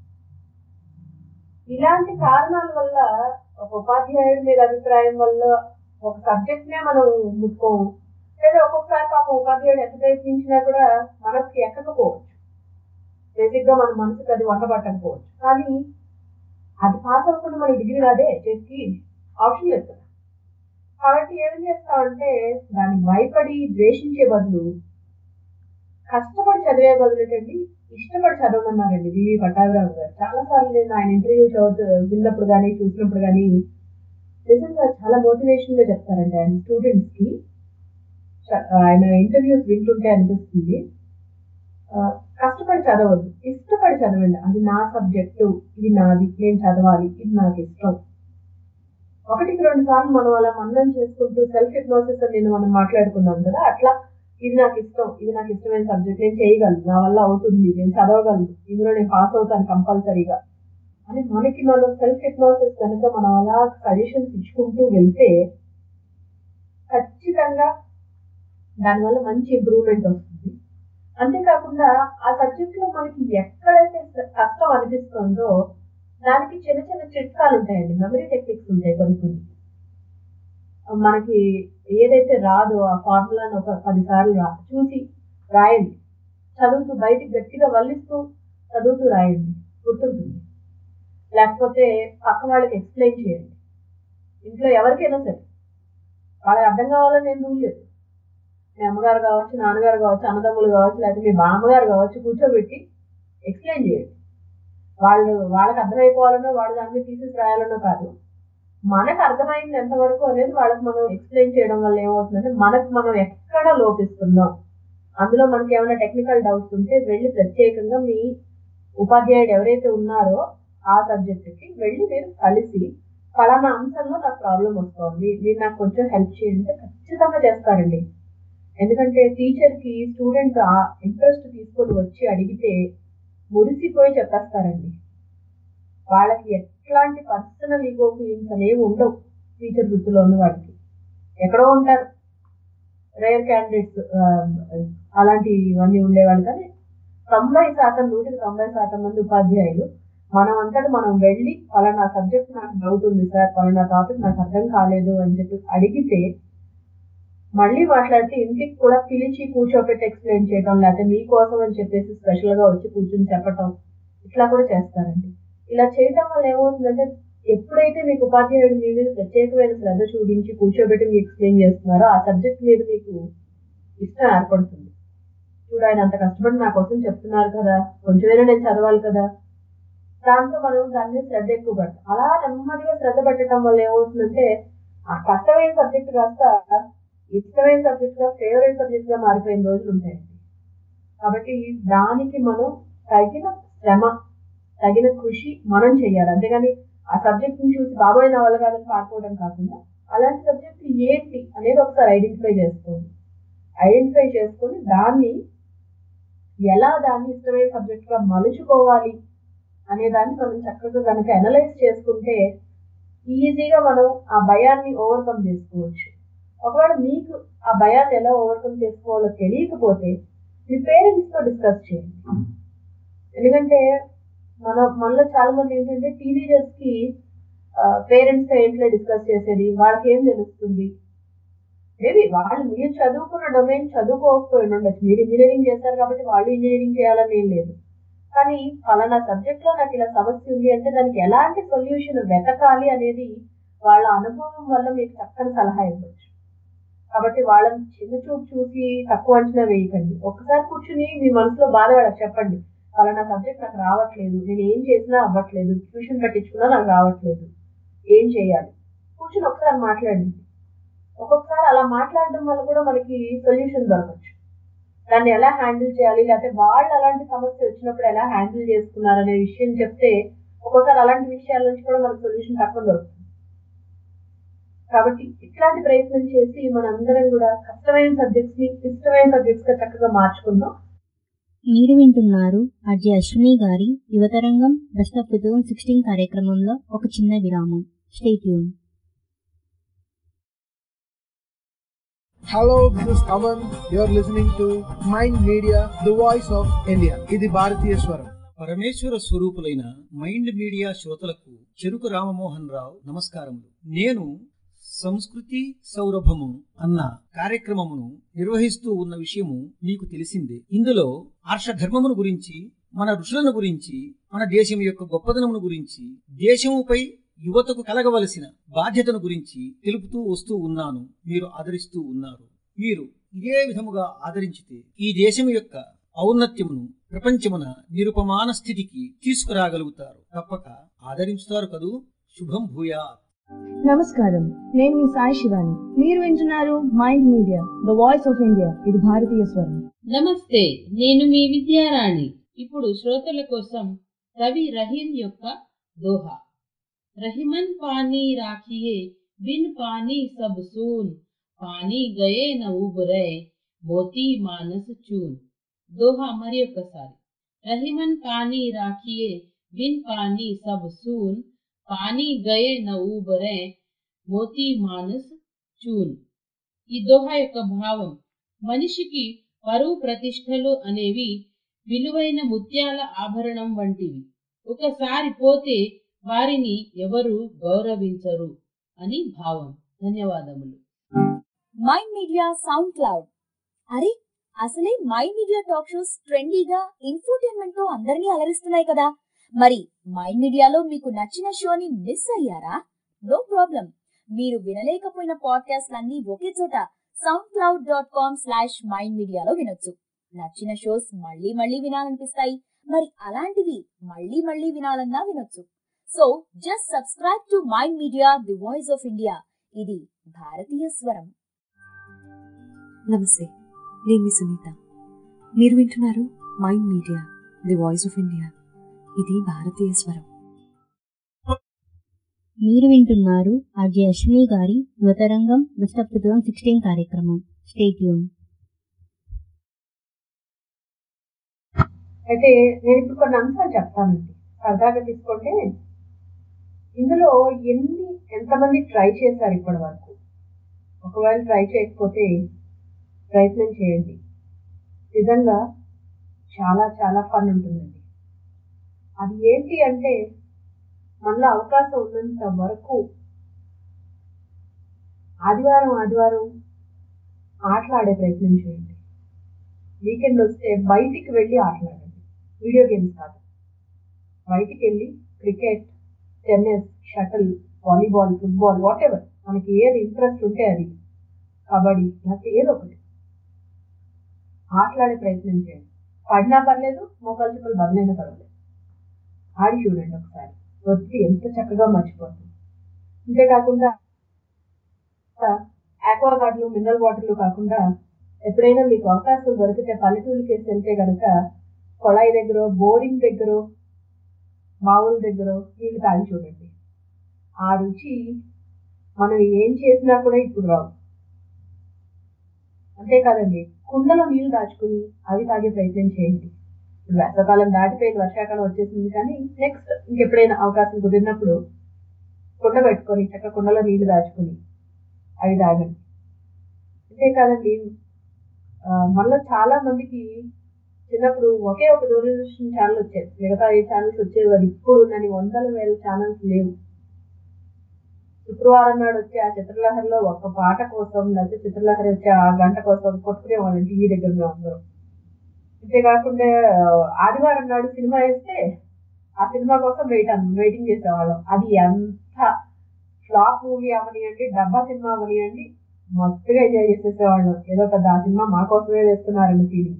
ఇలాంటి కారణాల వల్ల ఒక ఉపాధ్యాయుడి మీద అభిప్రాయం వల్ల ఒక సబ్జెక్ట్ నే మనం ముట్టుకోము లేదా ఒక్కొక్కసారి పాపం ఉపాధ్యాయుడు ఎంత ప్రయత్నించినా కూడా మనకి ఎక్కకపోవచ్చు బేసిక్ గా మన మనసుకి అది వంట పట్టకపోవచ్చు కానీ అది పాస్ అవ్వకుండా మన డిగ్రీ రాదే చేతికి ఆప్షన్ లేదు కదా కాబట్టి ఏం చేస్తామంటే దాన్ని భయపడి ద్వేషించే బదులు కష్టపడి చదివే బదులు ఏంటండి ఇష్టపడి చదవమన్నారండి వివి పట్టాభిరావు గారు చాలా సార్లు నేను ఆయన ఇంటర్వ్యూ చదువుతూ విన్నప్పుడు కానీ చూసినప్పుడు కానీ నిజంగా చాలా మోటివేషన్ గా చెప్తారండి ఆయన స్టూడెంట్స్ కి చ- ఆయన ఇంటర్వ్యూస్ వింటుంటే అనిపిస్తుంది ఆ, కష్టపడి చదవద్దు ఇష్టపడి చదవండి అది నా సబ్జెక్టు ఇది నాది నేను చదవాలి ఇది నాకు ఇష్టం ఒకటికి రెండు సార్లు మనం అలా మన్నం చేసుకుంటూ సెల్ఫ్ హిప్నోసిస్ అని నేను మనం మాట్లాడుకున్నాం కదా అట్లా ఇది నాకు ఇష్టం ఇది నాకు ఇష్టమైన సబ్జెక్ట్ నేను చేయగలను నా వల్ల అవుతుంది నేను చదవగలను ఇందులో నేను పాస్ అవుతాను కంపల్సరీగా అని మనకి మనం సెల్ఫ్ హిప్నోసిస్ కనుక మనం అలా సజెషన్స్ ఇచ్చుకుంటూ వెళ్తే ఖచ్చితంగా దానివల్ల మంచి ఇంప్రూవ్మెంట్ వస్తుంది అంతేకాకుండా ఆ సబ్జెక్ట్ లో మనకి ఎక్కడైతే కష్టం అనిపిస్తుందో దానికి చిన్న చిన్న చిట్కాలు ఉంటాయండి మెమరీ టెక్నిక్స్ ఉంటాయి కొన్ని కొన్ని మనకి ఏదైతే రాదో ఆ ఫార్ములాని ఒక పది సార్లు రా చూసి రాయండి చదువుతూ బయటికి గట్టిగా వల్లిస్తూ చదువుతూ రాయండి గుర్తుంటుంది లేకపోతే పక్క వాళ్ళకి ఎక్స్ప్లెయిన్ చేయండి ఇంట్లో ఎవరికైనా సరే వాళ్ళకి అర్థం కావాలని నేను రూల్ లేదు మీ అమ్మగారు కావచ్చు నాన్నగారు కావచ్చు అన్నదమ్ములు కావచ్చు లేకపోతే మీ బామ్మగారు కావచ్చు కూర్చోబెట్టి ఎక్స్ప్లెయిన్ చేయండి వాళ్ళు వాళ్ళకి అర్థమైపోవాలనో వాళ్ళు దాని మీద తీసేసి రాయాలనో కాదు మనకు అర్థమైంది ఎంతవరకు అనేది వాళ్ళకి మనం ఎక్స్ప్లెయిన్ చేయడం వల్ల ఏమవుతుందంటే మనకు మనం ఎక్కడ లోపిస్తున్నాం అందులో మనకి ఏమైనా టెక్నికల్ డౌట్స్ ఉంటే వెళ్ళి ప్రత్యేకంగా మీ ఉపాధ్యాయుడు ఎవరైతే ఉన్నారో ఆ సబ్జెక్టుకి వెళ్ళి మీరు కలిసి ఫలానా అంశంలో నాకు ప్రాబ్లం వస్తుంది మీరు నాకు కొంచెం హెల్ప్ చేయండి ఖచ్చితంగా చేస్తారండి ఎందుకంటే టీచర్కి స్టూడెంట్ ఆ ఇంట్రెస్ట్ తీసుకొని వచ్చి అడిగితే మురిసిపోయి చెప్పేస్తారండి వాళ్ళకి ఎట్లాంటి పర్సనల్ ఈగో ఫీలింగ్స్ అనేవి ఉండవు టీచర్ వృత్తిలో ఉన్న వాళ్ళకి ఎక్కడో ఉంటారు రేర్ క్యాండిడేట్స్ అలాంటివన్నీ ఉండేవాళ్ళు కానీ తొంభై శాతం నూటికి తొంభై శాతం మంది ఉపాధ్యాయులు మనం అంతటా మనం వెళ్ళి పలానా సబ్జెక్ట్ నాకు డౌట్ ఉంది సార్ పలానా టాపిక్ నాకు అర్థం కాలేదు అని చెప్పి అడిగితే మళ్ళీ మాట్లాడితే ఇంటికి కూడా పిలిచి కూర్చోపెట్టి ఎక్స్ప్లెయిన్ చేయడం లేకపోతే మీకోసం అని చెప్పేసి స్పెషల్ గా వచ్చి కూర్చొని చెప్పటం ఇట్లా కూడా చేస్తారండి ఇలా చేయటం వల్ల ఏమవుతుందంటే ఎప్పుడైతే మీకు ఉపాధ్యాయుడు మీ మీద ప్రత్యేకమైన శ్రద్ధ చూపించి కూర్చోబెట్టి మీకు ఎక్స్ప్లెయిన్ చేస్తున్నారో ఆ సబ్జెక్ట్ మీద మీకు ఇష్టం ఏర్పడుతుంది చూడు ఆయన అంత కష్టపడి నా కోసం చెప్తున్నారు కదా కొంచెమైనా నేను చదవాలి కదా దాంతో మనం దాని మీద శ్రద్ధ ఎక్కువ పడతాం అలా నెమ్మదిగా శ్రద్ధ పెట్టడం వల్ల ఏమవుతుందంటే ఆ కష్టమైన సబ్జెక్ట్ కాస్త ఇష్టమైన సబ్జెక్ట్ గా ఫేవరెట్ సబ్జెక్ట్ గా మారిపోయిన రోజులు ఉంటాయండి కాబట్టి దానికి మనం తగిన శ్రమ తగిన కృషి మనం చేయాలి అంతేగాని ఆ సబ్జెక్ట్ ని చూసి బాబాయ్ నా వల్ల కాదని పారిపోవడం కాకుండా అలాంటి సబ్జెక్ట్ ఏంటి అనేది ఒకసారి ఐడెంటిఫై చేసుకోండి ఐడెంటిఫై చేసుకొని దాన్ని ఎలా దాన్ని ఇష్టమైన సబ్జెక్ట్ గా మలుచుకోవాలి అనే దాన్ని మనం చక్కగా కనుక అనలైజ్ చేసుకుంటే ఈజీగా మనం ఆ భయాన్ని ఓవర్కమ్ చేసుకోవచ్చు ఒకవేళ మీకు ఆ భయాన్ని ఎలా ఓవర్కమ్ చేసుకోవాలో తెలియకపోతే మీ పేరెంట్స్ తో డిస్కస్ చేయండి ఎందుకంటే మన మనలో చాలా మంది ఏంటంటే టీనేజర్స్ కి పేరెంట్స్ తో ఏంట్లో డిస్కస్ చేసేది వాళ్ళకి ఏం తెలుస్తుంది మేబీ వాళ్ళు మీరు చదువుకున్న డొమైన్ చదువుకోకపోయి ఉండొచ్చు మీరు ఇంజనీరింగ్ చేశారు కాబట్టి వాళ్ళు ఇంజనీరింగ్ చేయాలని ఏం లేదు కానీ ఫలానా సబ్జెక్ట్ లో నాకు ఇలా సమస్య ఉంది అంటే దానికి ఎలాంటి సొల్యూషన్ వెతకాలి అనేది వాళ్ళ అనుభవం వల్ల మీకు చక్కని సలహా ఇవ్వచ్చు కాబట్టి వాళ్ళని చిన్న చూపు చూసి తక్కువ అంచనా వేయకండి ఒకసారి కూర్చుని మీ మనసులో బాధ వాళ్ళకి చెప్పండి ఫలానా సబ్జెక్ట్ నాకు రావట్లేదు నేను ఏం చేసినా అవ్వట్లేదు ట్యూషన్ కట్టించుకున్నా నాకు రావట్లేదు ఏం చేయాలి కూర్చుని ఒకసారి మాట్లాడండి ఒక్కొక్కసారి అలా మాట్లాడడం వల్ల కూడా మనకి సొల్యూషన్ దొరకచ్చు దాన్ని ఎలా హ్యాండిల్ చేయాలి లేకపోతే వాళ్ళు అలాంటి సమస్య వచ్చినప్పుడు ఎలా హ్యాండిల్ చేసుకున్నారు అనే విషయం చెప్తే ఒక్కోసారి అలాంటి విషయాల నుంచి కూడా మనకు సొల్యూషన్ తక్కువ దొరుకుతుంది కాబట్టి ఇట్లాంటి ప్రయత్నం చేసి మనందరం కూడా కష్టమైన సబ్జెక్ట్స్ ని ఇష్టమైన సబ్జెక్ట్స్ గా చక్కగా మార్చుకుందాం మీరు వింటున్నారు అజయ్ అశ్విని గారి Yuvatarangam best of two thousand sixteen కార్యక్రమంలో ఒక చిన్న విరామం stay tuned Hello, this is Aman. You're listening to Mind Media, the voice of India. ఇది భారతీయ స్వరం పరమేశ్వర స్వరూపులైన మైండ్ మీడియా శ్రోతలకు చెరుకు రామమోహన్ రావు నమస్కారములు నేను సంస్కృతి సౌరభము అన్న కార్యక్రమమును నిర్వహిస్తూ ఉన్న విషయము మీకు తెలిసిందే ఇందులో ఆర్షధర్మమును గురించి మన ఋషులను గురించి మన దేశం యొక్క గొప్పదనమును గురించి దేశముపై యువతకు కలగవలసిన బాధ్యతను గురించి తెలుపుతూ వస్తూ ఉన్నాను మీరు ఆదరిస్తూ ఉన్నారు మీరు ఇదే విధముగా ఆదరించితే ఈ దేశం యొక్క ఔన్నత్యమును ప్రపంచమున నిరుపమాన స్థితికి తీసుకురాగలుగుతారు తప్పక ఆదరించుతారు కదూ శుభం భూయా నమస్కారం నేను మీ సాయి శివాని మీరు వింటున్నారు mind media the voice of India ఇది భారతీయ స్వరం నమస్తే నేను మీ విద్యారాణి ఇప్పుడు శ్రోతల కోసం కవి రహీం యొక్క దోహా రహిమన్ పానీ రాఖియే బిన్ పానీ సబ్ సూన్ పానీ గయే న ఉబరే మోతీ మానస్ చూన్ దోహా మరి ఒక్కసారి రహిమన్ పానీ రాఖియే బిన్ పానీ సబ్ సూన్ పానీ గయే న ఊబరే మోతీ మానస్ చూన్ ఈ దోహా యొక్క భావం మనిషికి పరువు ప్రతిష్టలు అనేవి విలువైన ముత్యాల ఆభరణం వంటివి ఒకసారి పోతే వారిని ఎవరు గౌరవించరు అని భావం ధన్యవాదములు మైండ్ మీడియా సౌండ్ క్లౌడ్ అరే అసలే మైండ్ మీడియా టాక్ షోస్ ట్రెండీగా ఇన్ఫోటైన్మెంట్ తో అందరినీ అలరిస్తున్నాయి కదా మరి మైండ్ మీడియాలో మీకు నచ్చిన షోని మిస్ అయ్యారా నో ప్రాబ్లం మీరు వినలేకపోయిన పాడ్కాస్ట్లన్నీ ఒకే చోట SoundCloud dot com slash mind మీడియాలో వినొచ్చు నచ్చిన షోస్ మళ్ళీ మళ్ళీ వినాలనిపిస్తాయి మరి అలాంటివి మళ్ళీ మళ్ళీ వినాలన్నా వినొచ్చు so just subscribe to mind media the voice of India ఇది భారతీయ స్వరం నమస్తే నేను మీ సునీత మీరు వింటున్నారు mind media the voice of India ఇది భారతీయ స్వరం మీరు వింటున్నారు అజయ్ అశ్విని గారి Yuvatarangam best of two thousand sixteen కార్యక్రమం స్టేట్యూన్ అయితే నేను ఇప్పుడు కొన్ని అంశాలు చెప్తానండి సరదాగా తీసుకుంటే ఇందులో ఎన్ని ఎంతమంది ట్రై చేశారు ఇప్పటి వరకు ఒకవేళ ట్రై చేయకపోతే ప్రయత్నం చేయండి నిజంగా చాలా చాలా ఫన్ ఉంటుందండి అది ఏంటి అంటే మనలో అవకాశం ఉన్నంత వరకు ఆదివారం ఆదివారం ఆటలాడే ప్రయత్నం చేయండి వీకెండ్ వస్తే బయటికి వెళ్ళి ఆటలాడండి వీడియో గేమ్స్ కాదు బయటికి వెళ్ళి cricket tennis shuttle volleyball football whatever మనకి ఏది ఇంట్రెస్ట్ ఉంటే అది కబడ్డీ లేకపోతే ఏదో ఒకటి ఆటలాడే ప్రయత్నం చేయండి పడినా పర్లేదు మోకాలు చుక్కలు బదులైనా పర్వాలేదు ఆడి చూడండి ఒకసారి వచ్చి ఎంత చక్కగా మర్చిపోతుంది అంతేకాకుండా ఆక్వా గార్డులు మినరల్ వాటర్లు కాకుండా ఎప్పుడైనా మీకు అవకాశం దొరికితే పల్లెటూరుకి వెళ్తే కనుక కొళాయి దగ్గర బోరింగ్ దగ్గర బావుల దగ్గర నీళ్ళు తాగి చూడండి ఆ రుచి మనం ఏం చేసినా కూడా ఇప్పుడు రావు అంతేకాదండి కుండలో నీళ్లు దాచుకుని అవి తాగే ప్రయత్నం చేయండి ఇప్పుడు వేసవకాలం దాటిపోయింది వర్షాకాలం వచ్చేసింది కానీ నెక్స్ట్ ఇంకెప్పుడైనా అవకాశం కుదిరినప్పుడు కుండ పెట్టుకొని చక్క కుండలో నీళ్లు దాచుకుని అవి తాగండి అంతేకాదండి మనలో చాలా మందికి చిన్నప్పుడు ఒకే ఒక దూరదర్శన్ ఛానల్ వచ్చేది మిగతా ఏ ఛానల్స్ వచ్చేవి కాదు ఇప్పుడు ఉన్నని వందల వేల ఛానల్స్ లేవు శుక్రవారం నాడు వచ్చే ఆ చిత్రలహరిలో ఒక పాట కోసం లేకపోతే చిత్రలహరి వచ్చే ఆ గంట కోసం కొట్టుకునే వాళ్ళం టీవీ దగ్గర మేము అందరం అంతేకాకుండా ఆదివారం నాడు సినిమా వేస్తే ఆ సినిమా కోసం వెయిట్ వెయిటింగ్ చేసేవాళ్ళం అది ఎంత ఫ్లాప్ మూవీ అవనియండి డబ్బా సినిమా అవనియండి మస్తుగా ఎంజాయ్ చేసేసేవాళ్ళం ఏదో పెద్ద ఆ సినిమా మా కోసమే వేస్తున్నారని ఫీలింగ్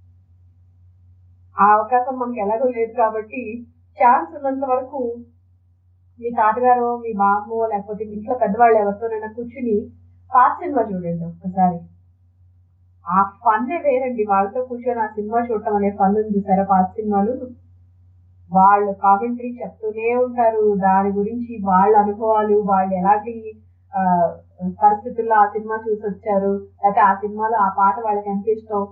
ఆ అవకాశం మనకి ఎలాగో లేదు కాబట్టి ఛాన్స్ ఉన్నంత వరకు మీ తాతగారు మీ బామ్మో లేకపోతే మీ ఇంట్లో పెద్దవాళ్ళు ఎవరితోనైనా కూర్చుని పాత సినిమా చూడండి ఒక్కసారి ఆ ఫన్నే వేరండి వాళ్ళతో కూర్చొని ఆ సినిమా చూడటం అనే ఫన్ ఉంది చూసారా పాత సినిమాలు వాళ్ళు కామెంటరీ చెప్తూనే ఉంటారు దాని గురించి వాళ్ళ అనుభవాలు వాళ్ళు ఎలాంటి పరిస్థితుల్లో ఆ సినిమా చూసి వచ్చారు లేకపోతే ఆ సినిమాలో ఆ పాట వాళ్ళకి ఎంత ఇష్టం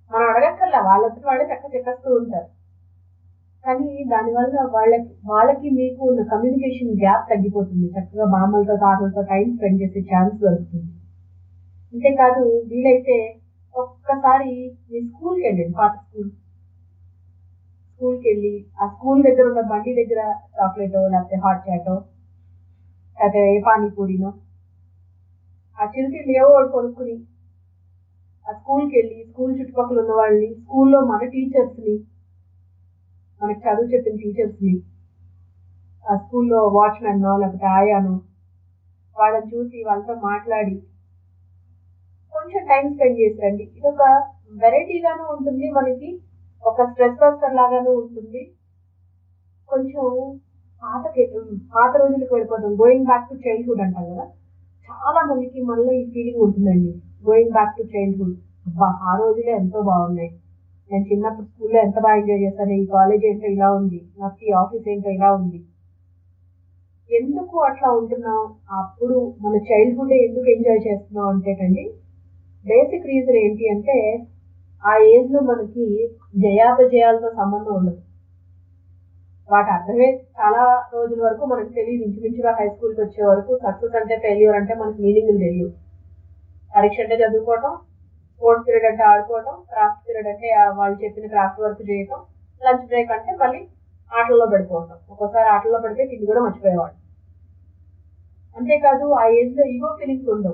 మనం అడగక్కర్లా వాళ్ళంతటి వాళ్ళే చక్కగా చెప్పేస్తూ ఉంటారు కానీ దానివల్ల వాళ్ళకి వాళ్ళకి మీకు ఉన్న కమ్యూనికేషన్ గ్యాప్ తగ్గిపోతుంది చక్కగా బామ్మలతో తాతలతో టైం స్పెండ్ చేసే ఛాన్స్ దొరుకుతుంది అంతేకాదు వీలైతే ఒక్కసారి మీ స్కూల్కి వెళ్ళండి పాత స్కూల్ స్కూల్కి వెళ్ళి ఆ స్కూల్ దగ్గర ఉన్న బండి దగ్గర చాక్లెటో లేకపోతే హాట్ చాటో లేకపోతే ఏ పానీపూరినో ఆ చిరుతిళ్ళు ఏవో ఒకటి కొనుక్కుని ఆ స్కూల్కి వెళ్ళి స్కూల్ చుట్టుపక్కల ఉన్న వాళ్ళని స్కూల్లో మన టీచర్స్ని మనకి చదువు చెప్పిన టీచర్స్ని ఆ స్కూల్లో వాచ్మెన్నో లేకపోతే ఆయానో వాళ్ళని చూసి వాళ్ళతో మాట్లాడి కొంచెం టైం స్పెండ్ చేసి రండి ఇది ఒక వెరైటీగాను ఉంటుంది మనకి ఒక స్ట్రెస్ బస్టర్ లాగాను ఉంటుంది కొంచెం పాతకి పాత రోజులకు వెళ్ళిపోతాం గోయింగ్ బ్యాక్ టు చైల్డ్హుడ్ అంటాం కదా చాలా మందికి మనలో ఈ ఫీలింగ్ ఉంటుందండి గోయింగ్ బ్యాక్ టు చైల్డ్హుడ్ అబ్బా ఆ రోజులే ఎంతో బాగున్నాయి నేను చిన్నప్పుడు స్కూల్లో ఎంత బాగా ఎంజాయ్ చేశాను ఈ కాలేజ్ ఏంటో ఇలా ఉంది నాకు ఈ ఆఫీస్ ఏంటో ఇలా ఉంది ఎందుకు అట్లా ఉంటున్నాం అప్పుడు మన చైల్డ్హుడ్ ఎందుకు ఎంజాయ్ చేస్తున్నాం అంటేటండి బేసిక్ రీజన్ ఏంటి అంటే ఆ ఏజ్ లో మనకి జయాపజయాలతో సంబంధం ఉండదు వాటి అర్థమే చాలా రోజుల వరకు మనకు తెలియదు ఇంచుమించుగా హై స్కూల్కి వచ్చే వరకు సక్సెస్ అంటే ఫెయిల్యూర్ అంటే మనకు మీనింగ్ తెలియదు పరీక్ష అంటే చదువుకోవటం స్పోర్ట్స్ పీరియడ్ అంటే ఆడుకోవటం క్రాఫ్ట్ పీరియడ్ అంటే ఆ వాళ్ళు చెప్పిన క్రాఫ్ట్ వర్క్ చేయటం లంచ్ బ్రేక్ అంటే మళ్ళీ ఆటల్లో పడిపోవటం ఒక్కోసారి ఆటల్లో పడితే తిండి కూడా మర్చిపోయేవాడు అంతేకాదు ఆ ఏజ్ లో ఈగో ఫీలింగ్స్ ఉండవు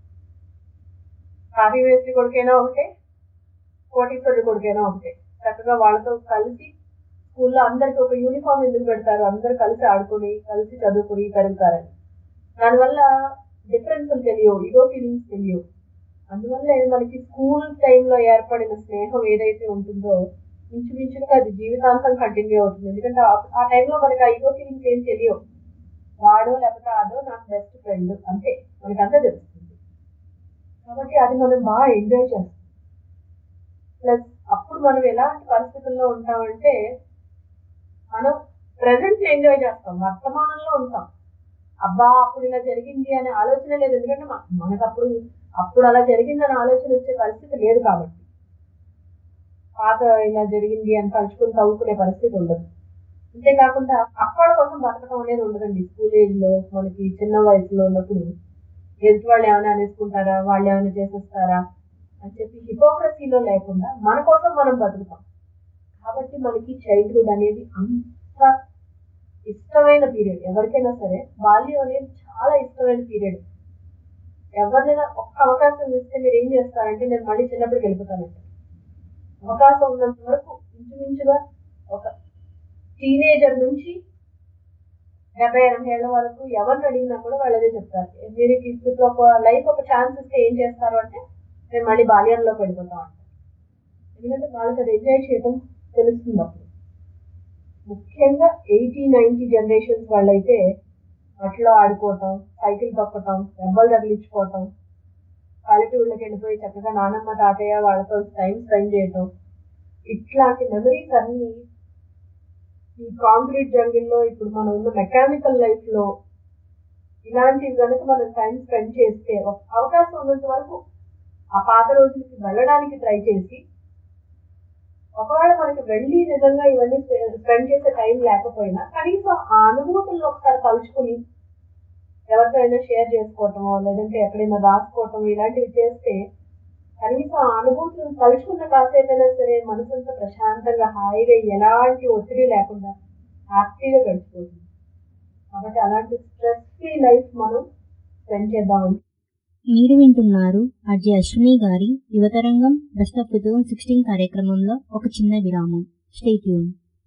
కాఫీ వేసి కొడుకైనా ఒకటే కోటీశ్వరుడి కొడుకైనా ఒకటే చక్కగా వాళ్ళతో కలిసి స్కూల్లో అందరికి ఒక యూనిఫామ్ ఎందుకు పెడతారు అందరు కలిసి ఆడుకుని కలిసి చదువుకుని పెరుగుతారని దానివల్ల డిఫరెన్స్లు తెలియవు ఈగో ఫీలింగ్స్ తెలియవు అందువల్ల మనకి స్కూల్ టైంలో ఏర్పడిన స్నేహం ఏదైతే ఉంటుందో ఇంచుమించుగా అది జీవితాంతం కంటిన్యూ అవుతుంది ఎందుకంటే ఆ టైంలో మనకి ఆ ఈగో ఫీలింగ్స్ ఏం తెలియవు వాడో లేకపోతే అదో నాకు బెస్ట్ ఫ్రెండ్ అంతే మనకంతా తెలుస్తుంది కాబట్టి అది మనం బాగా ఎంజాయ్ చేస్తాం ప్లస్ అప్పుడు మనం ఎలాంటి పరిస్థితుల్లో ఉంటామంటే మనం ప్రజెంట్ ఎంజాయ్ చేస్తాం వర్తమానంలో ఉంటాం అబ్బా అప్పుడు ఇలా జరిగింది అనే ఆలోచన లేదు ఎందుకంటే మనకు అప్పుడు అప్పుడు అలా జరిగింది అనే ఆలోచన వచ్చే పరిస్థితి లేదు కాబట్టి పాత ఇలా జరిగింది అని తలుచుకుని తవ్వుకునే పరిస్థితి ఉండదు అంతేకాకుండా అక్కల కోసం బతకడం అనేది ఉండదండి స్కూల్ ఏజ్ లో మనకి చిన్న వయసులో ఉన్నప్పుడు ఎదుటి వాళ్ళు ఏమైనా అనేసుకుంటారా వాళ్ళు ఏమైనా చేసేస్తారా అని చెప్పి హిపోక్రసీలో లేకుండా మన కోసం మనం బతుకుతాం కాబట్టి మనకి చైల్డ్హుడ్ అనేది అంత ఇష్టమైన పీరియడ్ ఎవరికైనా సరే బాల్యం అనేది చాలా ఇష్టమైన పీరియడ్ ఎవరినైనా ఒక్క అవకాశం ఇస్తే మీరు ఏం చేస్తారంటే నేను మళ్ళీ చిన్నప్పటికి వెళ్ళిపోతానంటే అవకాశం ఉన్నంత వరకు ఇంచుమించుగా ఒక టీనేజర్ నుంచి డెబ్బై ఎనభై ఏళ్ళ వరకు ఎవరిని అడిగినా కూడా వాళ్ళు అదే చెప్తారు మీరు ఇప్పుడు ఒక లైఫ్ ఒక ఛాన్స్ ఇస్తే ఏం చేస్తారు అంటే మేము మళ్ళీ బాల్యంలోకి వెళ్ళిపోతాం అంటారు ఎందుకంటే వాళ్ళకి అది ఎంజాయ్ చేయడం తెలుస్తుంది అప్పుడు ముఖ్యంగా ఎయిటీ నైన్టీ జనరేషన్స్ వాళ్ళైతే మట్లో ఆడుకోవటం సైకిల్ తొక్కటం దెబ్బలు తగిలించుకోవటం పల్లెటూళ్ళకి వెళ్ళిపోయి చక్కగా నానమ్మ తాతయ్య వాళ్ళతో టైం స్పెండ్ చేయటం ఇట్లాంటి మెమరీస్ అన్ని ఈ కాంక్రీట్ జంగిల్లో ఇప్పుడు మనం ఉన్న మెకానికల్ లైఫ్ లో ఇలాంటివి కనుక మనం టైం స్పెండ్ చేస్తే అవకాశం ఉన్నంత వరకు ఆ పాత రోజులకి వెళ్ళడానికి ట్రై చేసి ఒకవేళ మనకి వెళ్ళి నిజంగా ఇవన్నీ స్పెండ్ చేసే టైం లేకపోయినా కనీసం ఆ అనుభూతులను ఒకసారి తలుచుకుని ఎవరితో అయినా షేర్ చేసుకోవటమో లేదంటే ఎక్కడైనా రాసుకోవటం ఇలాంటివి చేస్తే కనీసం ఆ అనుభూతులను తలుచుకున్న కాసేపైనా సరే మనసంతా ప్రశాంతంగా హాయిగా ఎలాంటి ఒత్తిడి లేకుండా హ్యాపీగా గడిచిపోతుంది కాబట్టి అలాంటి స్ట్రెస్ ఫ్రీ లైఫ్ మనం స్పెండ్ చేద్దామని మీరు వింటున్నారు అజయ్ అశ్విని గారి Yuvatarangam best of two thousand sixteen కార్యక్రమంలో ఒక చిన్న విరామం స్టేట్యూన్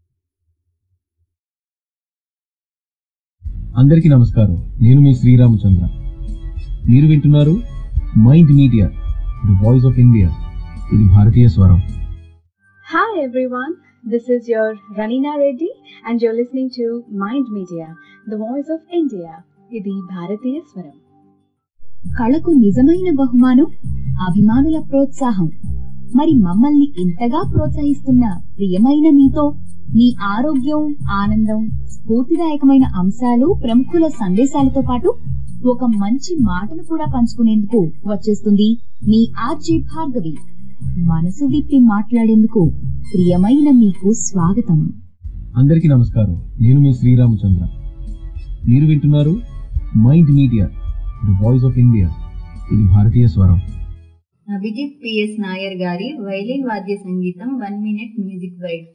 అందరికీ నమస్కారం నేను మీ శ్రీరామచంద్ర మీరు వింటున్నారు mind media the voice of India ఇది భారతీయ స్వరం Hi everyone, this is your Ranina Reddy and you're listening to Mind Media, the voice of India. ఇది భారతీయ స్వరం కళకు నిజమైన బహుమానం అభిమానుల ప్రోత్సాహం మరి మమ్మల్ని ఇంతగా ప్రోత్సహిస్తున్న ప్రియమైన మీతో మీ ఆరోగ్యం ఆనందం స్ఫూర్తిదాయకమైన అంశాలు ప్రముఖుల సందేశాలతో పాటు ఒక మంచి మాటను కూడా పంచుకునేందుకు వచ్చేస్తుంది మీ ఆర్జే భార్గవి మనసు విప్పి మాట్లాడేందుకు ప్రియమైన మీకు స్వాగతం అందరికీ నమస్కారం నేను మీ శ్రీరామచంద్ర మీరు వింటున్నారు mind media the voice of India ఇది భారతీయ స్వరం అభిజిత్ పిఎస్ నాయర్ గారి వైలిన్ వాద్య సంగీతం one minute music wide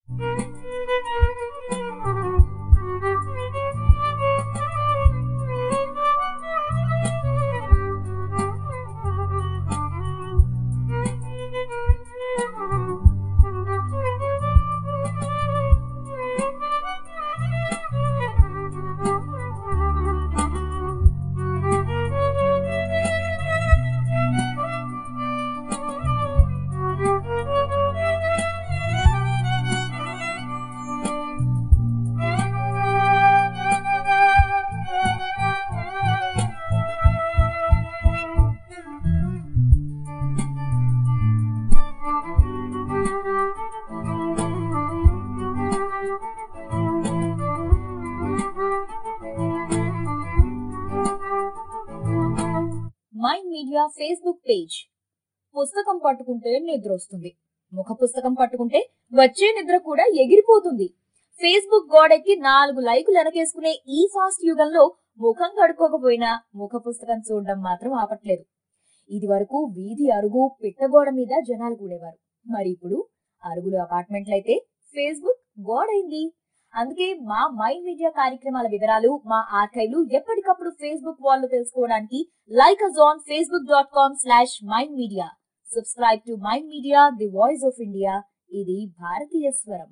mind media Facebook page పుస్తకం పట్టుకుంటే నిద్ర వస్తుంది ముఖ పుస్తకం పట్టుకుంటే వచ్చే నిద్ర కూడా ఎగిరిపోతుంది ఫేస్బుక్ గోడెక్కి నాలుగు లైకులు వెనకేసుకునే ఈ ఫాస్ట్ యుగంలో ముఖం కడుక్కోకపోయినా ముఖ పుస్తకం చూడడం మాత్రం ఆపట్లేదు ఇది వరకు వీధి అరుగు పిట్టగోడ మీద జనాలు కూడేవారు మరి ఇప్పుడు అరుగులు అపార్ట్మెంట్లయితే ఫేస్బుక్ గోడైంది అందుకే మా మైండ్ మీడియా కార్యక్రమాల వివరాలు మా ఆర్కైవ్లు ఎప్పటికప్పుడు ఫేస్బుక్ వాళ్ళు తెలుసుకోవడానికి like us on Facebook dot com slash mind media subscribe to mind media the voice of India ఇది భారతీయ స్వరం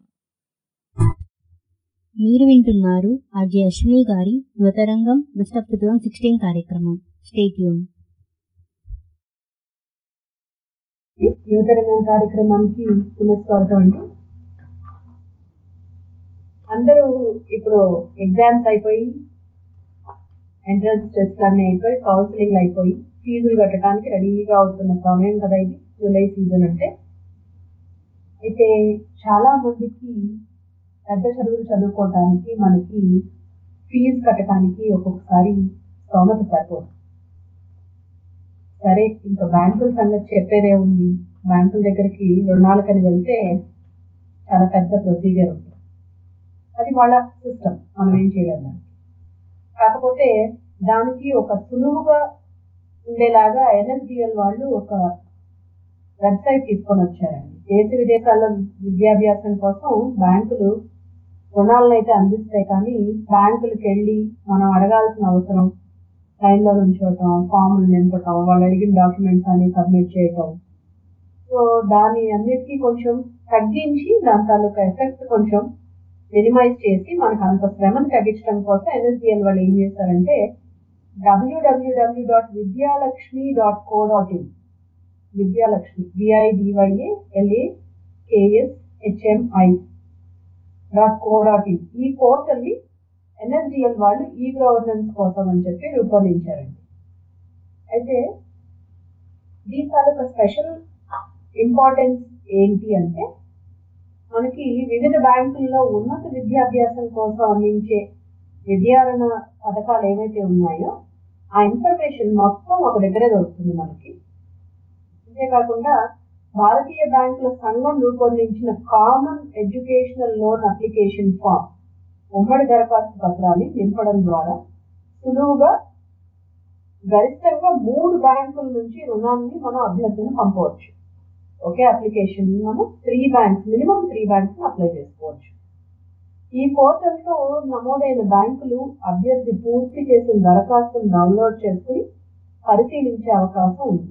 మీరు వింటున్నారు ఆర్జే అశ్విని గారి Yuvatarangam best of two thousand sixteen కార్యక్రమం స్టేట్ యూన్ యువతరంగం కార్యక్రమానికి పునఃస్వాగతం అండి అందరూ ఇప్పుడు ఎగ్జామ్స్ అయిపోయి ఎంట్రన్స్ టెస్ట్ అన్ని అయిపోయి కౌన్సిలింగ్ అయిపోయి ఫీజులు కట్టడానికి రెడీగా అవుతున్న సమయం కదా ఇది జూలై సీజన్ అంటే అయితే చాలా మందికి పెద్ద చదువులు చదువుకోవటానికి మనకి ఫీజు కట్టడానికి ఒక్కొక్కసారి స్తోమత సరిపోదు సరే ఇంకా బ్యాంకుల సంగతి చెప్పేదే ఉంది బ్యాంకుల దగ్గరికి రుణాలకని వెళ్తే చాలా పెద్ద ప్రొసీజర్ ఉంది అది వాళ్ళ సిస్టమ్ మనం ఏం చేయలేం దానికి కాకపోతే దానికి ఒక సులువుగా ఉండేలాగా ఎన్ఎస్డిఎల్ వాళ్ళు ఒక వెబ్సైట్ తీసుకొని వచ్చారండి దేశ విదేశాల్లో విద్యాభ్యాసం కోసం బ్యాంకులు రుణాలను అయితే అందిస్తాయి కానీ బ్యాంకులకు వెళ్ళి మనం అడగాల్సిన అవసరం లైన్లో నుంచోవటం ఫామ్లు నింపటం వాళ్ళు అడిగిన డాక్యుమెంట్స్ అన్ని సబ్మిట్ చేయటం సో దాని అన్నిటికీ కొంచెం తగ్గించి దాని తాలూకా ఎఫెక్ట్ కొంచెం మినిమైజ్ చేసి మనకు అంత శ్రమను తగ్గించడం కోసం ఎన్ఎస్డిఎల్ వాళ్ళు ఏం చేశారంటే WWW dot Vidyalakshmi dot co dot in Vidyalakshmi V I D Y A L A K S H M I dot co dot in ఈ పోర్టల్ని ఎన్ఎస్డిఎల్ వాళ్ళు ఈ గవర్నెన్స్ కోసం అని చెప్పి రూపొందించారండి అయితే దీని తాలూకా స్పెషల్ ఇంపార్టెన్స్ ఏంటి అంటే మనకి వివిధ బ్యాంకుల్లో ఉన్నత విద్యాభ్యాసం కోసం అందించే విద్యారణ పథకాలు ఏవైతే ఉన్నాయో ఆ ఇన్ఫర్మేషన్ మొత్తం ఒక దగ్గరే దొరుకుతుంది మనకి అంతేకాకుండా భారతీయ బ్యాంకుల సంఘం రూపొందించిన common educational loan application form ఉమ్మడి దరఖాస్తు పత్రాన్ని నింపడం ద్వారా సులువుగా గరిష్టంగా మూడు బ్యాంకుల నుంచి రుణాన్ని మనం అభ్యర్థులను పంపవచ్చు ఒకే అప్లికేషన్ మనం three banks minimum three banks apply చేసుకోవచ్చు ఈ పోర్టల్తో నమోదైన బ్యాంకులు అభ్యర్థి పూర్తి చేసిన దరఖాస్తును డౌన్లోడ్ చేసుకుని పరిశీలించే అవకాశం ఉంది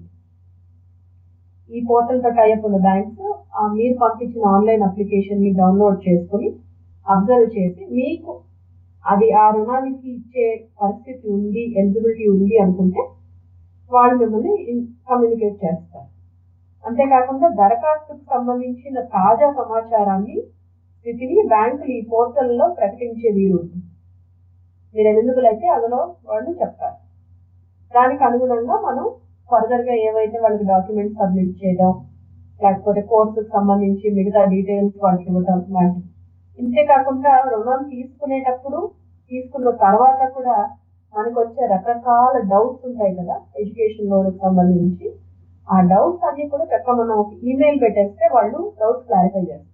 ఈ పోర్టల్తో టైప్ ఉన్న బ్యాంక్స్ మీరు పంపించిన ఆన్లైన్ అప్లికేషన్ ని డౌన్లోడ్ చేసుకుని అబ్జర్వ్ చేసి మీకు అది ఆ రుణానికి ఇచ్చే పరిస్థితి ఉంది ఎలిజిబిలిటీ ఉంది అనుకుంటే వాళ్ళు మిమ్మల్ని కమ్యూనికేట్ చేస్తారు అంతేకాకుండా దరఖాస్తుకు సంబంధించిన తాజా సమాచారాన్ని స్థితిని బ్యాంకులు ఈ పోర్టల్లో ప్రకటించే వీలు ఉంటుంది మీరు ఎలిజిబుల్ అయితే అందులో వాళ్ళు చెప్తారు దానికి అనుగుణంగా మనం ఫర్దర్ గా ఏవైతే వాళ్ళకి డాక్యుమెంట్స్ సబ్మిట్ చేయడం లేకపోతే కోర్సుకు సంబంధించి మిగతా డీటెయిల్స్ వాళ్ళకి ఇవ్వడం లాంటివి ఇంతేకాకుండా రుణం తీసుకునేటప్పుడు తీసుకున్న తర్వాత కూడా మనకు వచ్చే రకరకాల డౌట్స్ ఉంటాయి కదా ఎడ్యుకేషన్ లోన్కి సంబంధించి ఆ డౌట్స్ అన్ని కూడా చక్క మనం ఒక ఈమెయిల్ పెట్టేస్తే వాళ్ళు డౌట్స్ క్లారిఫై చేస్తారు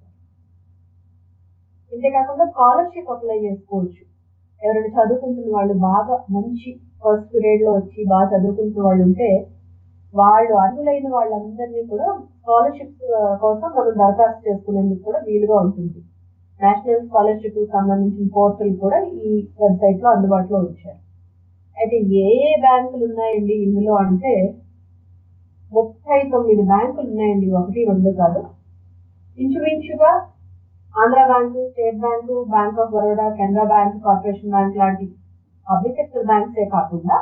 ఇంతేకాకుండా స్కాలర్షిప్ అప్లై చేసుకోవచ్చు ఎవరైనా చదువుకుంటున్న వాళ్ళు బాగా మంచి ఫస్ట్ పీరియడ్ లో వచ్చి బాగా చదువుకుంటున్న వాళ్ళు ఉంటే వాళ్ళు అర్హులైన వాళ్ళందరినీ కూడా స్కాలర్షిప్ కోసం మనం దరఖాస్తు చేసుకునేందుకు కూడా వీలుగా ఉంటుంది నేషనల్ స్కాలర్షిప్ సంబంధించిన పోర్టల్ కూడా ఈ వెబ్సైట్ లో అందుబాటులో ఉంచారు అయితే ఏ ఏ బ్యాంకులు ఉన్నాయండి ఇందులో అంటే ముప్పై తొమ్మిది బ్యాంకులు ఉన్నాయండి ఒకటి రెండు కాదు ఇంచుమించుగా Andhra bank state bank bank of Baroda Canara bank corporation bank లాంటి పబ్లిక్ సెక్టర్ బ్యాంక్సే కాకుండా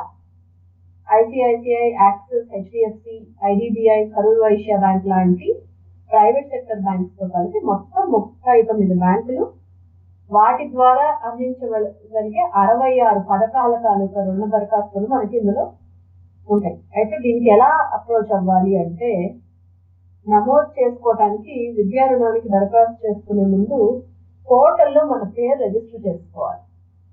ICICI Axis HDFC IDBI Karur Vysya bank లాంటి ప్రైవేట్ సెక్టర్ బ్యాంక్స్ తో కలిపి మొత్తం ముప్పై తొమ్మిది బ్యాంకులు వాటి ద్వారా అందించగలిగే అరవై ఆరు పథకాల తాలూకా రుణ దరఖాస్తులు మనకి ఇందులో ఉంటాయి అయితే దీనికి ఎలా అప్రోచ్ అవ్వాలి అంటే నమోదు చేసుకోవడానికి విద్యా రుణానికి దరఖాస్తు చేసుకునే ముందు పోర్టల్లో మన పేరు రిజిస్టర్ చేసుకోవాలి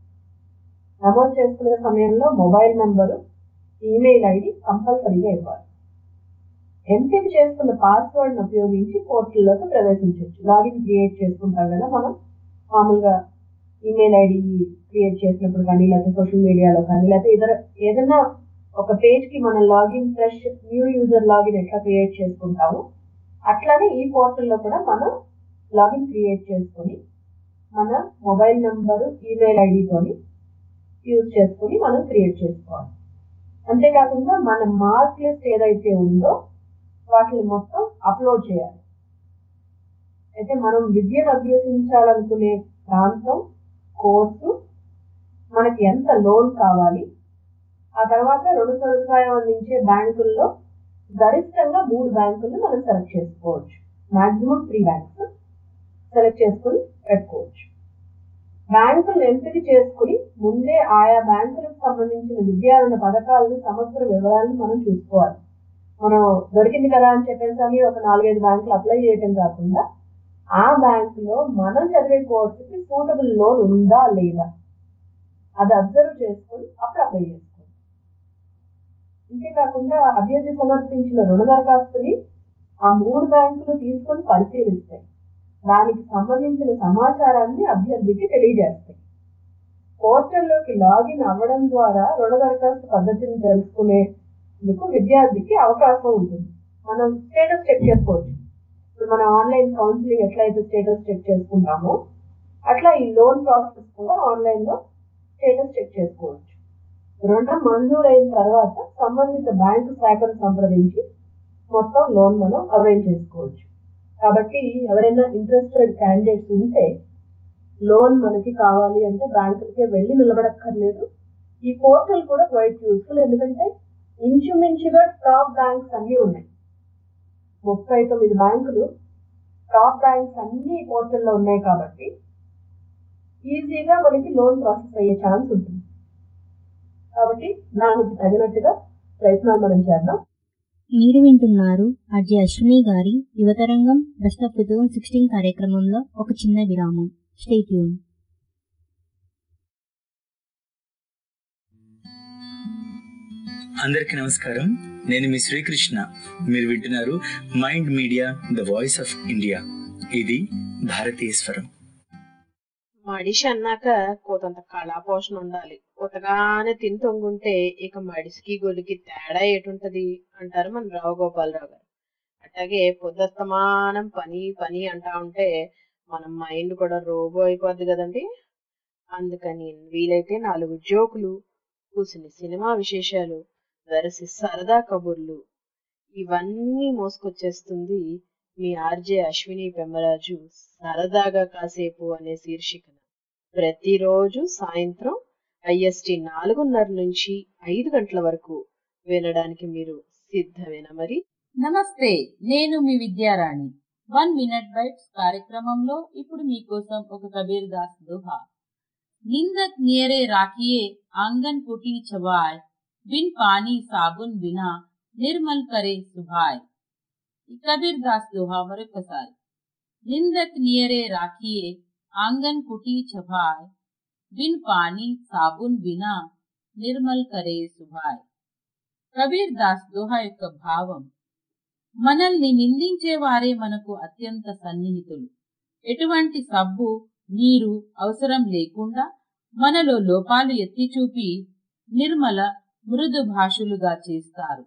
నమోదు చేసుకునే సమయంలో మొబైల్ నంబరు ఈమెయిల్ ఐడి కంపల్సరీగా ఇవ్వాలి ఎంపిక చేసుకున్న పాస్వర్డ్ ఉపయోగించి పోర్టల్లోకి ప్రవేశించవచ్చు లాగిన్ క్రియేట్ చేసుకుంటాం కదా మనం మామూలుగా ఈమెయిల్ ఐడి క్రియేట్ చేసినప్పుడు కానీ లేకపోతే సోషల్ మీడియాలో కానీ లేకపోతే ఇతర ఏదైనా ఒక పేజ్ కి మనం login fresh new user login ఎట్లా క్రియేట్ చేసుకుంటాము అట్లానే ఈ పోర్టల్లో కూడా మనం లాగిన్ క్రియేట్ చేసుకొని మన మొబైల్ నంబరు ఈమెయిల్ ఐడితోని యూజ్ చేసుకొని మనం క్రియేట్ చేసుకోవాలి అంతేకాకుండా మన మార్క్ లిస్ట్ ఏదైతే ఉందో వాటిని మొత్తం అప్లోడ్ చేయాలి అయితే మనం విద్యను అభ్యసించాలనుకునే ప్రాంతం కోర్సు మనకి ఎంత లోన్ కావాలి ఆ తర్వాత రుణ సదుపాయం అందించే బ్యాంకుల్లో గరిష్టంగా మూడు బ్యాంకులను మనం సెలెక్ట్ చేసుకోవచ్చు మాక్సిమం త్రీ బ్యాంక్స్ సెలెక్ట్ చేసుకుని పెట్టుకోవచ్చు బ్యాంకులను ఎంపిక చేసుకుని ముందే ఆయా బ్యాంకులకు సంబంధించిన విద్యా రుణ పథకాలను సమగ్ర వివరాలను మనం చూసుకోవాలి మనం దొరికింది కదా అని చెప్పేసి ఒక నాలుగైదు బ్యాంకులు అప్లై చేయటం కాకుండా ఆ బ్యాంకులో మనం చదివే కోర్సుకి సూటబుల్ లోన్ ఉందా లేదా అది అబ్జర్వ్ చేసుకొని అప్పుడు అప్లై చేసుకోవాలి ఇంతేకాకుండా అభ్యర్థి సమర్పించిన రుణ దరఖాస్తుని ఆ మూడు బ్యాంకులు తీసుకొని పరిశీలిస్తాయి దానికి సంబంధించిన సమాచారాన్ని అభ్యర్థికి తెలియజేస్తాయి పోర్టల్లోకి లాగిన్ అవ్వడం ద్వారా రుణ దరఖాస్తు పద్ధతిని తెలుసుకునేందుకు విద్యార్థికి అవకాశం ఉంటుంది మనం స్టేటస్ చెక్ చేసుకోవచ్చు ఇప్పుడు మనం ఆన్లైన్ కౌన్సిలింగ్ ఎట్లయితే స్టేటస్ చెక్ చేసుకుంటామో అట్లా ఈ లోన్ ప్రాసెస్ కూడా ఆన్లైన్ లో స్టేటస్ చెక్ చేసుకోవచ్చు రుణం మంజూరైన తర్వాత సంబంధిత బ్యాంకు శాఖను సంప్రదించి మొత్తం లోన్ మనం అవైల్ చేసుకోవచ్చు కాబట్టి ఎవరైనా ఇంట్రెస్టెడ్ క్యాండిడేట్స్ ఉంటే లోన్ మనకి కావాలి అంటే బ్యాంకులకే వెళ్ళి నిలబడక్కర్లేదు ఈ పోర్టల్ కూడా క్వైట్ యూస్ఫుల్ ఎందుకంటే ఇంచుమించుగా టాప్ బ్యాంక్స్ అన్నీ ఉన్నాయి ముప్పై తొమ్మిది బ్యాంకులు టాప్ బ్యాంక్స్ అన్ని పోర్టల్లో ఉన్నాయి కాబట్టి ఈజీగా మనకి లోన్ ప్రాసెస్ అయ్యే ఛాన్స్ ఉంటుంది కాబట్టి దానికి తగినట్టుగా ప్రయత్నాలు మనం చేద్దాం మీరు వింటున్నారు అజయ్ అశ్విని గారి Yuvatarangam best of two thousand sixteen కార్యక్రమంలో ఒక చిన్న విరామం స్టేట్యూన్ అందరికీ నమస్కారం నేను మీ శ్రీకృష్ణ మీరు వింటున్నారు mind media the voice of India ఇది భారతీయ స్వరం మడిషి అన్నాక కోతంత కళాపోషణ ఉండాలి కొత్తగానే తిని తొంగుంటే ఇక మడిసికి గొలికి తేడా ఏటుంటది అంటారు మన రావు గోపాలరావు గారు అట్లాగే పొద్దుస్తమానం పని పని అంటా ఉంటే మన మైండ్ కూడా రోబో అయిపోద్ది కదండి అందుకని వీలైతే నాలుగు జోకులు కూసిన సినిమా విశేషాలు వెరసి సరదా కబుర్లు ఇవన్నీ మోసుకొచ్చేస్తుంది మీ ఆర్జే అశ్విని పెమ్మరాజు సరదాగా కాసేపు అనే శీర్షికన ప్రతిరోజు సాయంత్రం ఐఎస్టి నాలుగున్నర నుంచి ఐదు గంటల వరకు వినడానికి మీరు సిద్ధమేనా మరి నమస్తే నేను మీ విద్యారాణి వన్ మినిట్ బైట్స్ కార్యక్రమంలో ఇప్పుడు మీకోసం ఒక కబీర్ దాస్ దుహా నిందక్ నియరే రాఖియే ఆంగన్ పుటి చబాయ్ బిన్ పానీ సాబున్ బినా నిర్మల్ కరే సుభాయ్ ఈ కబీర్ దాస్ దుహా మరొకసారి నిందక్ నియరే రాఖియే ఆంగన్ కుటి చబాయ్ బిన్ పానీ సాబున్ బినా నిర్మల్ కరే సుభాయ్ కబీర్ దాస్ దోహా యొక్క భావం మనల్ని నిందించే వారే మనకు అత్యంత సన్నిహితులు ఎటువంటి సబ్బు నీరు అవసరం లేకుండా మనలో లోపాలు ఎత్తి చూపి నిర్మల మృదు భాషులుగా చేస్తారు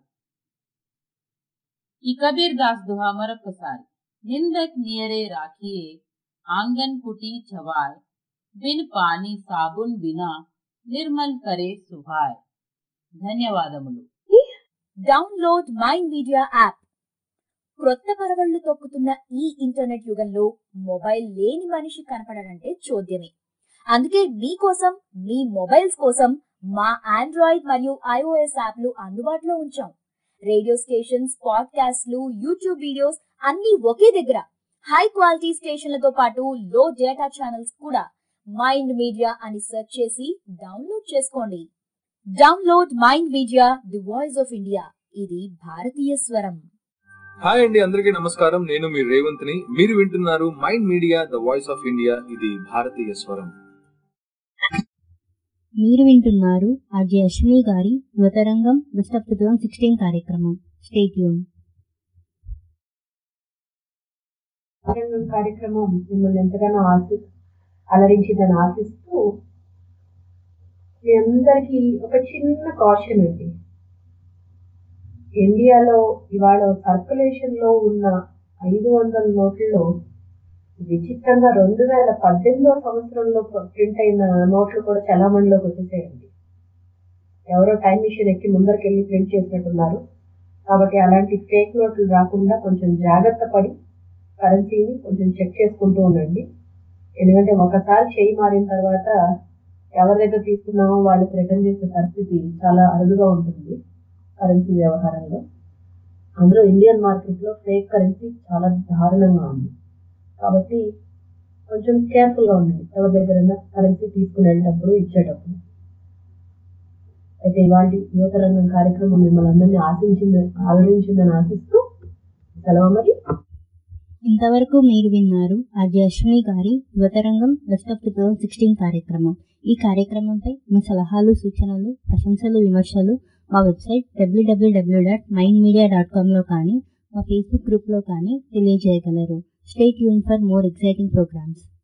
ఈ కబీర్ దాస్ దుహా మరొకసారి నిందక్ నియరే రాఖియే ఆంగన్ కుటీ చవాయ్ బిన్ పానీ సాబున్ బినా నిర్మల్ కరే సుహాయ్ ధన్యవాదములు డౌన్లోడ్ మైండ్ మీడియా యాప్ క్రొత్త పరవళ్లు తొక్కుతున్న ఈ ఇంటర్నెట్ యుగంలో మొబైల్ లేని మనిషి కనపడడంటే చూద్యమే అందుకే మీకోసం మీ మొబైల్స్ కోసం మా ఆండ్రాయిడ్ మరియు ఐఓఎస్ యాప్లు అందుబాటులో ఉంచాం రేడియో స్టేషన్స్ పాడ్కాస్ట్లు యూట్యూబ్ వీడియోస్ అన్ని ఒకే దగ్గర హై క్వాలిటీ స్టేషన్లతో పాటు లో డేటా ఛానల్స్ కూడా మైండ్ మీడియా అని సెర్చ్ చేసి డౌన్లోడ్ చేసుకోండి download mind media the voice of India ఇది భారతీయ స్వరం హాయ్ అండి అందరికీ నమస్కారం నేను మీ రేవంత్ని మీరు వింటున్నారు mind media the voice of India ఇది భారతీయ స్వరం మీరు వింటున్నారు ఆర్జే అశ్విని గారి Yuvatarangam best of two thousand sixteen కార్యక్రమం స్టేట్ యూన్ రంగం కార్యక్రమం మిమ్మల్ని ఎంతగానో ఆశి అలరించిందని ఆశిస్తూ మీ అందరికీ ఒక చిన్న కాషన్ అండి ఇండియాలో ఇవాళ సర్క్యులేషన్ లో ఉన్న ఐదు వందల నోట్లలో విచిత్రంగా రెండు వేల పద్దెనిమిదవ సంవత్సరంలో ప్రింట్ అయిన నోట్లు కూడా చలామణిలోకి వచ్చేసేయండి ఎవరో టైం మిషన్ ఎక్కి ముందరికి వెళ్ళి ప్రింట్ చేసినట్టున్నారు కాబట్టి అలాంటి ఫేక్ నోట్లు రాకుండా కొంచెం జాగ్రత్త పడి కరెన్సీని కొంచెం చెక్ చేసుకుంటూ ఉండండి ఎందుకంటే ఒకసారి చేయి మారిన తర్వాత ఎవరి దగ్గర తీసుకున్నామో వాళ్ళకి రిటర్న్ చేసే పరిస్థితి చాలా అరుదుగా ఉంటుంది కరెన్సీ వ్యవహారంలో అందులో ఇండియన్ మార్కెట్లో ఫేక్ కరెన్సీ చాలా దారుణంగా ఉంది కాబట్టి కొంచెం కేర్ఫుల్గా ఉండండి ఎవరి దగ్గరైనా కరెన్సీ తీసుకుని వెళ్ళేటప్పుడు ఇచ్చేటప్పుడు అయితే ఇవాళ యువత రంగం కార్యక్రమం మిమ్మల్ని అందరినీ ఆశించింది ఆదరించిందని ఆశిస్తూ సెలవు మరి ఇంతవరకు మీరు విన్నారు ఆర్జే అశ్విని గారి Yuvatarangam best of two thousand sixteen కార్యక్రమం ఈ కార్యక్రమంపై మీ సలహాలు సూచనలు ప్రశంసలు విమర్శలు మా website WWW dot mind media dot కామ్లో కానీ మా ఫేస్బుక్ గ్రూప్లో కానీ తెలియజేయగలరు స్టేట్ యూన్ ఫర్ మోర్ ఎక్సైటింగ్ ప్రోగ్రామ్స్